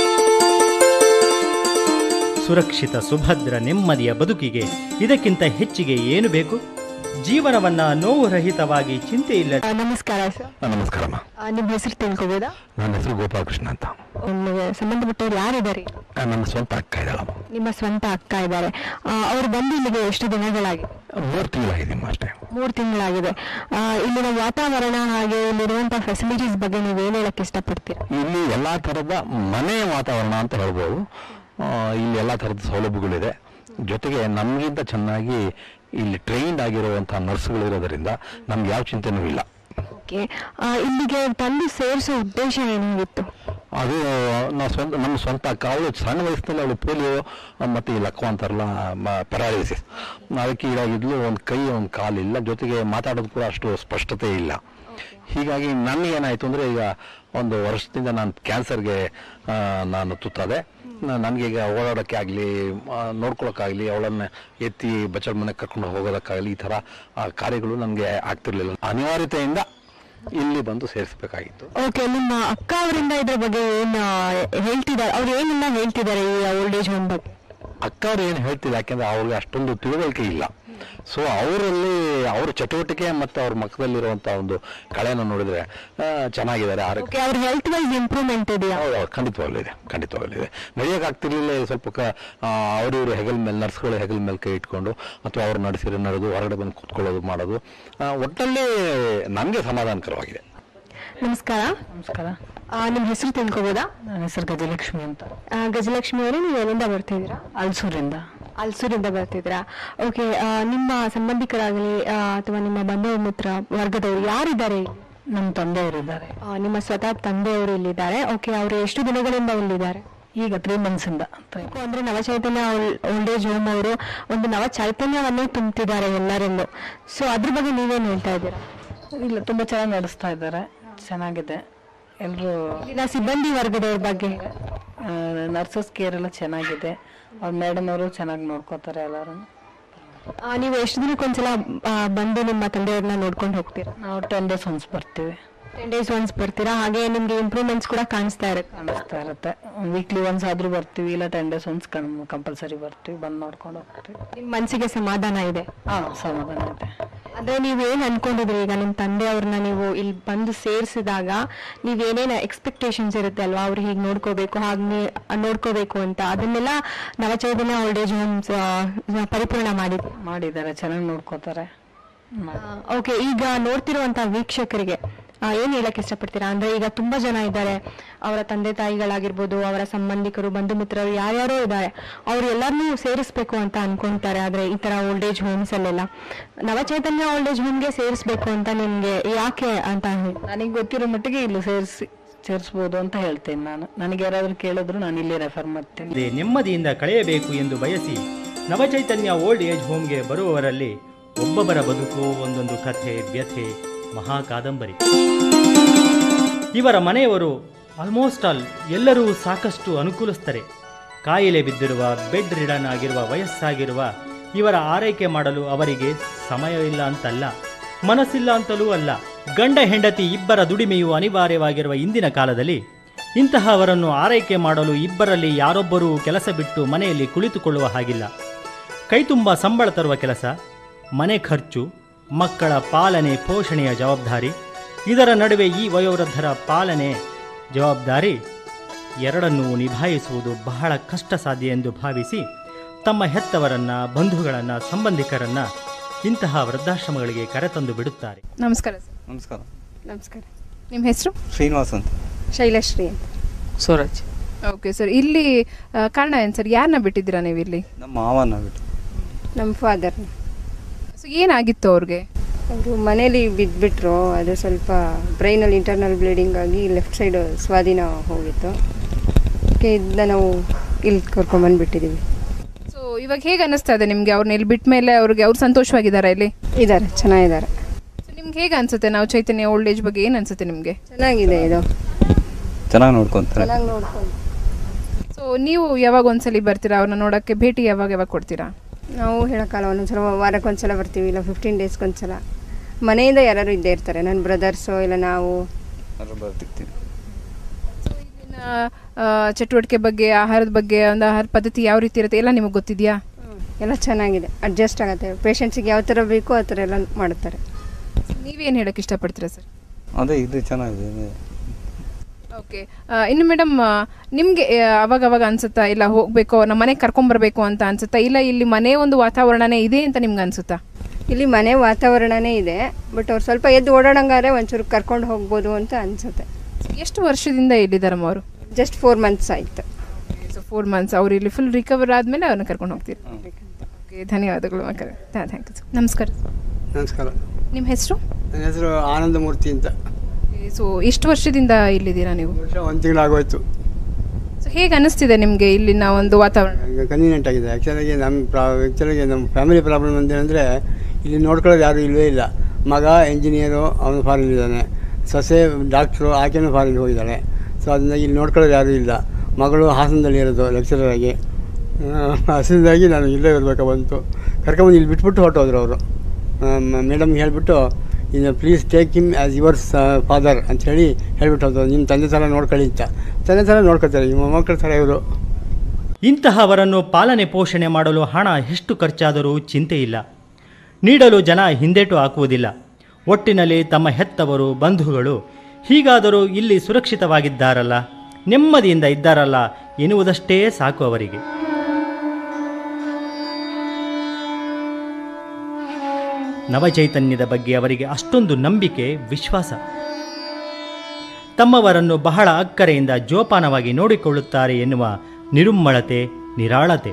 ಸುರಕ್ಷಿತ ಸುಭದ್ರ ನೆಮ್ಮದಿಯ ಬದುಕಿಗೆ ಇದಕ್ಕಿಂತ ಹೆಚ್ಚಿಗೆ ಏನು ಬೇಕು ಜೀವನವನ್ನ ನೋವು ರಹಿತವಾಗಿ ಚಿಂತೆ ಇಲ್ಲ ನಮಸ್ಕಾರ ಸರ್ ನಮಸ್ಕಾರಮ್ಮ ನಿಮ್ಮ ಹೆಸರು ತಿಳ್ಕೊಬೋದಾ ನನ್ನ ಹೆಸರು ಗೋಪಾಲಕೃಷ್ಣ ಅಂತ ನಿಮಗೆ ಸಂಬಂಧಪಟ್ಟವ್ರು ಯಾರಿದ್ದಾರೆ ಆ, ನನ್ನ ಸ್ವಂತ ಅಕ್ಕ ಇದ್ದಾಳಮ್ಮ ನಿಮ್ಮ ಸ್ವಂತ ಅಕ್ಕ ಇದ್ದಾರೆ ಅವ್ರು ಬಂದು ಇಲ್ಲಿಗೆ ಎಷ್ಟು ದಿನಗಳಾಗಿದೆ ಮೂರು ತಿಂಗಳಾಗಿದ್ದೀಮ್ಮ ಅಷ್ಟೇ ಮೂರು ತಿಂಗಳಾಗಿದೆ ಆ, ಇಲ್ಲಿನ ವಾತಾವರಣ ಹಾಗೆ ಇಲ್ಲಿರುವಂತಹ ಫೆಸಿಲಿಟೀಸ್ ಬಗ್ಗೆ ನೀವು ಏನ್ ಹೇಳಕ್ ಇಷ್ಟಪಡ್ತೀರಾ ಇಲ್ಲಿ ಎಲ್ಲ ಥರದ ಮನೆ ವಾತಾವರಣ ಅಂತ ಹೇಳ್ಬೋದು ಆ, ಇಲ್ಲಿ ಎಲ್ಲ ಥರದ ಸೌಲಭ್ಯಗಳಿದೆ ಜೊತೆಗೆ ನಮಗಿಂತ ಚೆನ್ನಾಗಿ ಇಲ್ಲಿ ಟ್ರೈನ್ಡ್ ಆಗಿರುವಂಥ ನರ್ಸ್ಗಳು ಇರೋದರಿಂದ ನಮ್ಗೆ ಯಾವ ಚಿಂತೆನೂ ಇಲ್ಲ ಓಕೆ ಇಲ್ಲಿಗೆ ತಂದು ಸೇರಿಸೋ ಉದ್ದೇಶ ಏನಾಗಿತ್ತು ಅದು ನಾವು ಸ್ವಂತ ನಮ್ಮ ಸ್ವಂತ ಅಕ್ಕ ಅವಳು ಸಣ್ಣ ವಯಸ್ಸಿನಲ್ಲಿ ಅವಳು ಪೋಲಿಯೋ ಮತ್ತು ಈ ಲಕ್ವ ಅಂತಾರಲ್ಲ ಪೆರಾಲಿಸಿಸ್ ಅದಕ್ಕೆ ಈಡಾಗಿದ್ಲು ಒಂದು ಕೈ ಒಂದು ಕಾಲಿಲ್ಲ ಜೊತೆಗೆ ಮಾತಾಡೋದು ಕೂಡ ಅಷ್ಟು ಸ್ಪಷ್ಟತೆ ಇಲ್ಲ ಹೀಗಾಗಿ ನನಗೇನಾಯಿತು ಅಂದರೆ ಈಗ ಒಂದು ವರ್ಷದಿಂದ ನಾನು ಕ್ಯಾನ್ಸರ್ಗೆ ನಾನು ತುತ್ತಾದೆ ನನಗೆ ಈಗ ಓಡಾಡೋಕ್ಕೆ ಆಗಲಿ ನೋಡ್ಕೊಳ್ಳೋಕ್ಕಾಗಲಿ ಅವಳನ್ನು ಎತ್ತಿ ಬಚ್ಚಲ ಮನೆಗೆ ಕರ್ಕೊಂಡು ಹೋಗೋದಕ್ಕಾಗಲಿ ಈ ಥರ ಆ, ಕಾರ್ಯಗಳು ನನಗೆ ಆಗ್ತಿರ್ಲಿಲ್ಲ ಅನಿವಾರ್ಯತೆಯಿಂದ ಇಲ್ಲಿ ಬಂದು ಸೇರಿಸಬೇಕಾಗಿತ್ತು ಓಕೆ ನಿಮ್ಮ ಅಕ್ಕ ಅವರಿಂದ ಇದ್ರ ಬಗ್ಗೆ ಏನ್ ಆ, ಹೇಳ್ತಿದ್ದಾರೆ ಅವ್ರು ಏನನ್ನ ಹೇಳ್ತಿದ್ದಾರೆ ಈ ಓಲ್ಡ್ ಏಜ್ ಹೋಮ್ ಬಗ್ಗೆ ಅಕ್ಕ ಅವ್ರು ಏನು ಹೇಳ್ತಿಲ್ಲ ಯಾಕೆಂದ್ರೆ ಅವ್ರಿಗೆ ಅಷ್ಟೊಂದು ತಿಳುವಳಿಕೆ ಇಲ್ಲ ಸೊ ಅವರಲ್ಲಿ ಅವ್ರ ಚಟುವಟಿಕೆ ಮತ್ತು ಅವ್ರ ಮುಖದಲ್ಲಿರುವಂಥ ಒಂದು ಕಳೆಯನ್ನು ನೋಡಿದ್ರೆ ಆ, ಚೆನ್ನಾಗಿದ್ದಾರೆ ಆರೋಗ್ಯ ಓಕೆ ಅವ್ರ ಹೆಲ್ತ್ ವೈಸ್ ಇಂಪ್ರೂವ್ಮೆಂಟ್ ಇದೆಯಾ ಹೌದು ಹೌದು, ಖಂಡಿತವಾಗ್ಲೂ ಇದೆ ಖಂಡಿತವಾಗ್ಲೂ ಇದೆ ನಡೆಯೋಕ್ಕಾಗ್ತಿರ್ಲಿಲ್ಲ ಸ್ವಲ್ಪ ಕ ಅವರಿವರು ಹೆಗಲ್ ಮೇಲೆ ನರ್ಸ್ಗಳು ಹೆಗಲ್ ಮೇಲೆ ಕೈ ಇಟ್ಕೊಂಡು ಅಥವಾ ಅವ್ರು ನಡೆಸಿರೋ ನಡೆದು ಹೊರಗಡೆ ಬಂದು ಕೂತ್ಕೊಳ್ಳೋದು ಮಾಡೋದು ಆ, ಒಟ್ಟಲ್ಲಿ ನಮಗೆ ಸಮಾಧಾನಕರವಾಗಿದೆ ನಮಸ್ಕಾರ ನಮಸ್ಕಾರ ನಿಮ್ಮ ಹೆಸರು ತಿಳ್ಕೊಬೋದಾ ನನ್ನ ಹೆಸರು ಗಜಲಕ್ಷ್ಮಿ ಅಂತ ಆ, ಗಜಲಕ್ಷ್ಮಿ ಅವರೇ ನೀವು ಎಲ್ಲಿಂದ ಬರ್ತಿದ್ದೀರಾ ಅಲ್ಸೂರಿಂದ ಅಲ್ಸೂರಿಂದ ಬರ್ತಿದ್ದೀರಾ ಓಕೆ ನಿಮ್ಮ ಸಂಬಂಧಿಕರಾಗಲಿ ಆ, ಅಥವಾ ನಿಮ್ಮ ಬಂಧು ಮಿತ್ರ ವರ್ಗದವರು ಯಾರಿದ್ದಾರೆ ಇಲ್ಲಿ? ನಮ್ಮ ತಂದೆಯವರಿದ್ದಾರೆ ಆ, ನಿಮ್ಮ ಸ್ವತಃ ತಂದೆಯವರು ಇಲ್ಲಿದ್ದಾರೆ ಓಕೆ ಅವರು ಎಷ್ಟು ದಿನಗಳಿಂದ ಇಲ್ಲಿದ್ದಾರೆ ಈಗ ತ್ರೀ ಮಂತ್ಸಿಂದ ಯಾಕೋ ಅಂದ್ರೆ ನವಚೈತನ್ಯ ಓಲ್ಡ್ ಏಜ್ ಹೋಮ್ ಅವರು ಒಂದು ನವ ಚೈತನ್ಯವನ್ನೇ ತುಂಬ್ತಿದ್ದಾರೆ ಎಲ್ಲರಲ್ಲೂ ಸೊ ಅದ್ರ ಬಗ್ಗೆ ನೀವೇನ್ ಹೇಳ್ತಾ ಇದ್ದೀರಾ ಇಲ್ಲ ತುಂಬ ಚೆನ್ನಾಗಿ ನಡೆಸ್ತಾ ಇದ್ದಾರೆ ಚೆನ್ನಾಗಿದೆ ಎಲ್ಲರೂ ಇಲ್ಲಿನ ಸಿಬ್ಬಂದಿ ವರ್ಗದವ್ರ ಬಗ್ಗೆ ನರ್ಸಸ್ ಕೇರ್ ಎಲ್ಲ ಚೆನ್ನಾಗಿದೆ ಅವ್ರ ಮೇಡಮ್ ಅವರು ಚೆನ್ನಾಗಿ ನೋಡ್ಕೋತಾರೆ ಎಲ್ಲರೂ ಆ, ನೀವು ಎಷ್ಟು ದಿನಕ್ಕೊಂದ್ಸಲ ಆ, ಬಂದು ನಿಮ್ಮ ತಂದೆಯವ್ರನ್ನ ನೋಡ್ಕೊಂಡು ಹೋಗ್ತೀರಾ ನಾವು ಟೆನ್ ಡೇಸ್ ಒನ್ಸ್ ಬರ್ತೀವಿ ಟೆನ್ ಡೇಸ್ ಒನ್ಸ್ ಬರ್ತೀರಾ ಹಾಗೆ ನಿಮ್ಗೆ ಇಂಪ್ರೂವ್ಮೆಂಟ್ಸ್ ಕೂಡ ಕಾಣಿಸ್ತಾ ಇರುತ್ತೆ ಕಾಣಿಸ್ತಾ ಇರುತ್ತೆ ವೀಕ್ಲಿ ಒನ್ಸ್ ಆದರೂ ಬರ್ತೀವಿ ಇಲ್ಲ ಟೆನ್ ಡೇಸ್ ಒನ್ಸ್ ಕಂಪಲ್ಸರಿ ಬರ್ತೀವಿ ಬಂದು ನೋಡ್ಕೊಂಡು ಹೋಗ್ತೀವಿ ನಿಮ್ ಮನ್ಸಿಗೆ ಸಮಾಧಾನ ಇದೆ ಹಾಂ ಸಮಾಧಾನ ಇದೆ ಅದೇ ನೀವ್ ಏನ್ ಅನ್ಕೊಂಡಿದ್ರಿ ಈಗ ನಿಮ್ ತಂದೆಯವ್ರನ್ನ ನೀವು ಇಲ್ಲಿ ಬಂದು ಸೇರಿಸಿದಾಗ ನೀವ್ ಏನೇನ್ ಎಕ್ಸ್ಪೆಕ್ಟೇಷನ್ಸ್ ಇರುತ್ತೆ ಅಲ್ವಾ ಅವ್ರು ಹೀಗೆ ನೋಡ್ಕೋಬೇಕು ಹಾಗೆ ನೋಡ್ಕೋಬೇಕು ಅಂತ ಅದನ್ನೆಲ್ಲ ನವಚೈತನ್ಯ ಓಲ್ಡ್ ಏಜ್ ಹೋಮ್ಸ್ ಪರಿಪೂರ್ಣ ಮಾಡಿದೆ ಮಾಡಿದ್ದಾರೆ ಚೆನ್ನಾಗಿ ನೋಡ್ಕೋತಾರೆ ಓಕೆ ಈಗ ನೋಡ್ತಿರುವಂತ ವೀಕ್ಷಕರಿಗೆ ಆ, ಏನ್ ಹೇಳಕ್ ಇಷ್ಟಪಡ್ತೀರಾ ಅಂದ್ರೆ ಈಗ ತುಂಬಾ ಜನ ಇದ್ದಾರೆ ಅವರ ತಂದೆ ತಾಯಿಗಳಾಗಿರ್ಬೋದು ಅವರ ಸಂಬಂಧಿಕರು ಬಂಧು ಮಿತ್ರರು ಯಾರ್ಯಾರೋ ಇದ್ದಾರೆ ಅವ್ರು ಎಲ್ಲರನ್ನೂ ಸೇರಿಸ್ಬೇಕು ಅಂತ ಅನ್ಕೊಂತಾರೆ ಆದ್ರೆ ಈ ತರ ಓಲ್ಡ್ ಏಜ್ ಹೋಮ್ಸ್ ಅಲ್ಲೆಲ್ಲ ನವಚೈತನ್ಯ ಓಲ್ಡ್ ಏಜ್ ಹೋಮ್ಗೆ ಸೇರಿಸ್ಬೇಕು ಅಂತ ನಿಮ್ಗೆ ಯಾಕೆ ಅಂತ ಹೇಳಿ ನನಗೆ ಗೊತ್ತಿರೋ ಮಟ್ಟಿಗೆ ಇಲ್ಲಿ ಸೇರಿಸಿ ಸೇರಿಸ್ಬೋದು ಅಂತ ಹೇಳ್ತೇನೆ ನಾನು ನನಗೆ ಯಾರಾದರೂ ಕೇಳಿದ್ರು ನಾನು ಇಲ್ಲಿ ರೆಫರ್ ಮಾಡ್ತೀನಿ ಇದೆ ನೆಮ್ಮದಿಯಿಂದ ಕಳೆಯಬೇಕು ಎಂದು ಬಯಸಿ ನವಚೈತನ್ಯ ಓಲ್ಡ್ ಏಜ್ ಹೋಮ್ಗೆ ಬರುವವರಲ್ಲಿ ಒಬ್ಬೊಬ್ಬರ ಬದುಕು ಒಂದೊಂದು ಕಥೆ ವ್ಯಥೆ ಮಹಾ ಕಾದಂಬರಿ ಇವರ ಮನೆಯವರು ಆಲ್ಮೋಸ್ಟ್ ಆಲ್ ಎಲ್ಲರೂ ಸಾಕಷ್ಟು ಅನುಕೂಲಿಸ್ತಾರೆ ಕಾಯಿಲೆ ಬಿದ್ದಿರುವ ಬೆಡ್ ರಿಡನ್ ಆಗಿರುವ ವಯಸ್ಸಾಗಿರುವ ಇವರ ಆರೈಕೆ ಮಾಡಲು ಅವರಿಗೆ ಸಮಯವಿಲ್ಲ ಅಂತಲ್ಲ ಮನಸ್ಸಿಲ್ಲ ಅಂತಲೂ ಅಲ್ಲ ಗಂಡ ಹೆಂಡತಿ ಇಬ್ಬರ ದುಡಿಮೆಯು ಅನಿವಾರ್ಯವಾಗಿರುವ ಇಂದಿನ ಕಾಲದಲ್ಲಿ ಇಂತಹವರನ್ನು ಆರೈಕೆ ಮಾಡಲು ಇಬ್ಬರಲ್ಲಿ ಯಾರೊಬ್ಬರೂ ಕೆಲಸ ಬಿಟ್ಟು ಮನೆಯಲ್ಲಿ ಕುಳಿತುಕೊಳ್ಳುವ ಹಾಗಿಲ್ಲ ಕೈತುಂಬ ಸಂಬಳ ತರುವ ಕೆಲಸ ಮನೆ ಖರ್ಚು ಮಕ್ಕಳ ಪಾಲನೆ ಪೋಷಣೆಯ ಜವಾಬ್ದಾರಿ ಇದರ ನಡುವೆ ಈ ವಯೋವೃದ್ಧರ ಪಾಲನೆ ಜವಾಬ್ದಾರಿ ಎರಡನ್ನೂ ನಿಭಾಯಿಸುವುದು ಬಹಳ ಕಷ್ಟ ಸಾಧ್ಯ ಎಂದು ಭಾವಿಸಿ ತಮ್ಮ ಹೆತ್ತವರನ್ನ ಬಂಧುಗಳನ್ನ ಸಂಬಂಧಿಕರನ್ನ ಇಂತಹ ವೃದ್ಧಾಶ್ರಮಗಳಿಗೆ ಕರೆತಂದು ಬಿಡುತ್ತಾರೆ ನಮಸ್ಕಾರ ಸರ್ ನಮಸ್ಕಾರ ನಮಸ್ಕಾರ ನಿಮ್ಮ ಹೆಸರು ಶ್ರೀನಿವಾಸ್ ಅಂತ ಶೈಲಶ್ರೀ ಅಂತ ಸ್ವರಾಜ್ ಓಕೆ ಸರ್ ಇಲ್ಲಿ ಆ, ಕಾರಣ ಏನು ಸರ್ ಯಾರನ್ನ ಬಿಟ್ಟಿದ್ದೀರಾ ನೀವು ಇಲ್ಲಿ ನಮ್ಮ ಮಾವನ ಬಿಟ್ಟು ನಮ್ಮ ಫಾದರ್ ಸೊ ಏನಾಗಿತ್ತು ಅವ್ರಿಗೆ ಅವರು ಮನೇಲಿ ಬಿದ್ದುಬಿಟ್ರು ಅದು ಸ್ವಲ್ಪ ಬ್ರೈನಲ್ಲಿ ಇಂಟರ್ನಲ್ ಬ್ಲೀಡಿಂಗ್ ಆಗಿ ಲೆಫ್ಟ್ ಸೈಡ್ ಸ್ವಾಧೀನ ಹೋಗಿತ್ತು ಅದಕ್ಕೆ ಇದನ್ನ ನಾವು ಇಲ್ಲಿ ಕರ್ಕೊಂಬಂದ್ಬಿಟ್ಟಿದ್ದೀವಿ ಸೊ ಇವಾಗ ಹೇಗೆ ಅನ್ನಿಸ್ತಾ ಇದೆ ನಿಮಗೆ ಅವ್ರನ್ನ ಇಲ್ಲಿ ಬಿಟ್ಟ ಮೇಲೆ ಅವ್ರಿಗೆ ಅವ್ರು ಸಂತೋಷವಾಗಿದ್ದಾರೆ ಇಲ್ಲಿ ಇದ್ದಾರೆ ಚೆನ್ನಾಗಿದ್ದಾರೆ ಸೊ ನಿಮ್ಗೆ ಹೇಗೆ ಅನ್ಸುತ್ತೆ ನಾವು ಚೈತನ್ಯ ಓಲ್ಡ್ ಏಜ್ ಬಗ್ಗೆ ಏನು ಅನ್ಸುತ್ತೆ ನಿಮಗೆ ಚೆನ್ನಾಗಿದೆ ಇದು ಚೆನ್ನಾಗಿ ನೋಡ್ಕೊಂತಾರೆ ಚೆನ್ನಾಗಿ ನೋಡ್ಕೊಂಡು ಸೊ ನೀವು ಯಾವಾಗ ಒಂದ್ಸಲಿ ಬರ್ತೀರಾ ಅವ್ರನ್ನ ನೋಡೋಕ್ಕೆ ಭೇಟಿ ಯಾವಾಗ ಯಾವಾಗ ಕೊಡ್ತೀರಾ ನಾವು ಹೇಳೋಕ್ಕಲ್ಲ ಒಂದೊಂದ್ಸಲ ವಾರಕ್ಕೆ ಒಂದ್ಸಲ ಬರ್ತೀವಿ ಇಲ್ಲ ಫಿಫ್ಟೀನ್ ಡೇಸ್ಗೆ ಒಂದ್ಸಲ ಮನೆಯಿಂದ ಯಾರು ಇದ್ದೇ ಇರ್ತಾರೆ ನನ್ನ ಬ್ರದರ್ಸು ಇಲ್ಲ ನಾವು ಅದ್ರ ಬರ್ತಿರ್ತೀವಿ ಇಲ್ಲಿನ ಆ, ಚಟುವಟಿಕೆ ಬಗ್ಗೆ ಆಹಾರದ ಬಗ್ಗೆ ಒಂದು ಆಹಾರ ಪದ್ಧತಿ ಯಾವ ರೀತಿ ಇರುತ್ತೆ ಎಲ್ಲ ನಿಮಗೆ ಗೊತ್ತಿದೆಯಾ ಎಲ್ಲ ಚೆನ್ನಾಗಿದೆ ಅಡ್ಜಸ್ಟ್ ಆಗುತ್ತೆ ಪೇಷಂಟ್ಸಿಗೆ ಯಾವ ಥರ ಬೇಕೋ ಆ ಥರ ಎಲ್ಲ ಮಾಡ್ತಾರೆ ನೀವೇನು ಹೇಳಕ್ಕೆ ಇಷ್ಟಪಡ್ತೀರಾ ಸರ್ ಅದೇ ಇದು ಚೆನ್ನಾಗಿದೆ ಓಕೆ ಇನ್ನು ಮೇಡಮ್ ನಿಮಗೆ ಅವಾಗ ಅವಾಗ ಅನ್ಸುತ್ತಾ ಇಲ್ಲ ಹೋಗಬೇಕು ನಮ್ಮ ಮನೆಗೆ ಕರ್ಕೊಂಬರ್ಬೇಕು ಅಂತ ಅನ್ಸುತ್ತಾ ಇಲ್ಲ ಇಲ್ಲಿ ಮನೆ ಒಂದು ವಾತಾವರಣನೇ ಇದೆ ಅಂತ ನಿಮ್ಗೆ ಅನ್ಸುತ್ತಾ ಇಲ್ಲಿ ಮನೆ ವಾತಾವರಣನೇ ಇದೆ ಬಟ್ ಅವ್ರು ಸ್ವಲ್ಪ ಎದ್ದು ಓಡಾಡಂಗಾದ್ರೆ ಒಂಚೂರು ಕರ್ಕೊಂಡು ಹೋಗ್ಬೋದು ಅಂತ ಅನ್ಸುತ್ತೆ ಎಷ್ಟು ವರ್ಷದಿಂದ ಇಲ್ಲಿದ್ದಾರಮ್ಮ ಅವರು ಜಸ್ಟ್ ಫೋರ್ ಮಂತ್ಸ್ ಆಯಿತು ಸೊ ಫೋರ್ ಮಂತ್ಸ್ ಅವ್ರು ಇಲ್ಲಿ ಫುಲ್ ರಿಕವರ್ ಆದಮೇಲೆ ಅವ್ರನ್ನ ಕರ್ಕೊಂಡು ಹೋಗ್ತೀರಿ ಓಕೆ ಧನ್ಯವಾದಗಳು ಮಕ್ಕಳೇ ಥ್ಯಾಂಕ್ ಯು ನಮಸ್ಕಾರ ನಮಸ್ಕಾರ ನಿಮ್ಮ ಹೆಸರು ನನ್ನ ಹೆಸರು ಆನಂದಮೂರ್ತಿ ಅಂತ ಸೊ ಎಷ್ಟು ವರ್ಷದಿಂದ ಇಲ್ಲಿದ್ದೀರಾ ನೀವು ವರ್ಷ ಒಂದು ತಿಂಗಳಾಗೋಯ್ತು ಸೊ ಹೇಗೆ ಅನಿಸ್ತಿದೆ ನಿಮಗೆ ಇಲ್ಲಿನ ಒಂದು ವಾತಾವರಣ ಈಗ ಕನ್ವೀನಿಯೆಂಟ್ ಆಗಿದೆ ಆ್ಯಕ್ಚುಲಾಗಿ ನಮ್ಮ ಪ್ರಾ ಆ್ಯಕ್ಚುಲಾಗಿ ನಮ್ಮ ಫ್ಯಾಮಿಲಿ ಪ್ರಾಬ್ಲಮ್ ಅಂತೇನೆಂದರೆ ಇಲ್ಲಿ ನೋಡ್ಕೊಳ್ಳೋದು ಯಾರೂ ಇಲ್ಲವೇ ಇಲ್ಲ ಮಗ ಇಂಜಿನಿಯರು ಅವನು ಫಾರಿನ್ ಇದ್ದಾನೆ ಸೊಸೆ ಡಾಕ್ಟ್ರು ಆಕೆನೂ ಫಾರಿನ್ ಹೋಗಿದ್ದಾಳೆ ಸೊ ಅದರಿಂದ ಇಲ್ಲಿ ನೋಡ್ಕೊಳ್ಳೋದು ಯಾರೂ ಇಲ್ಲ ಮಗಳು ಹಾಸನದಲ್ಲಿ ಇರೋದು ಲೆಕ್ಚರರ್ ಆಗಿ ಹಸಿದಾಗಿ ನಾನು ಇಲ್ಲೇ ಇರಬೇಕು ಬಂತು ಕರ್ಕೊಂಬಂದು ಇಲ್ಲಿ ಬಿಟ್ಬಿಟ್ಟು ಹೊರಟೋದ್ರು ಅವರು ಮೇಡಮ್ಗೆ ಹೇಳಿಬಿಟ್ಟು ಇನ್ನು please take him as yours father ಅಂತ ಹೇಳಿ ಹೇಳ್ಬಿಟ್ಟು ಹೋದ್ರು ನಿಮ್ಮ ತಂದೆ ಥರ ನೋಡ್ಕೊಳ್ಳಿ ಅಂತ ತಂದೆ ಥರ ನೋಡ್ಕೊತಾರೆ ನಿಮ್ಮ ಮಕ್ಕಳ ಥರ ಇವರು ಇಂತಹವರನ್ನು ಪಾಲನೆ ಪೋಷಣೆ ಮಾಡಲು ಹಣ ಎಷ್ಟು ಖರ್ಚಾದರೂ ಚಿಂತೆ ಇಲ್ಲ ನೀಡಲು ಜನ ಹಿಂದೇಟು ಹಾಕುವುದಿಲ್ಲ ಒಟ್ಟಿನಲ್ಲಿ ತಮ್ಮ ಹೆತ್ತವರು ಬಂಧುಗಳು ಹೀಗಾದರೂ ಇಲ್ಲಿ ಸುರಕ್ಷಿತವಾಗಿದ್ದಾರಲ್ಲ ನೆಮ್ಮದಿಯಿಂದ ಇದ್ದಾರಲ್ಲ ಎನ್ನುವುದಷ್ಟೇ ಸಾಕು ಅವರಿಗೆ ನವಚೈತನ್ಯದ ಬಗ್ಗೆ ಅವರಿಗೆ ಅಷ್ಟೊಂದು ನಂಬಿಕೆ ವಿಶ್ವಾಸ ತಮ್ಮವರನ್ನು ಬಹಳ ಅಕ್ಕರೆಯಿಂದ ಜೋಪಾನವಾಗಿ ನೋಡಿಕೊಳ್ಳುತ್ತಾರೆ ಎನ್ನುವ ನಿರುಮ್ಮಳತೆ ನಿರಾಳತೆ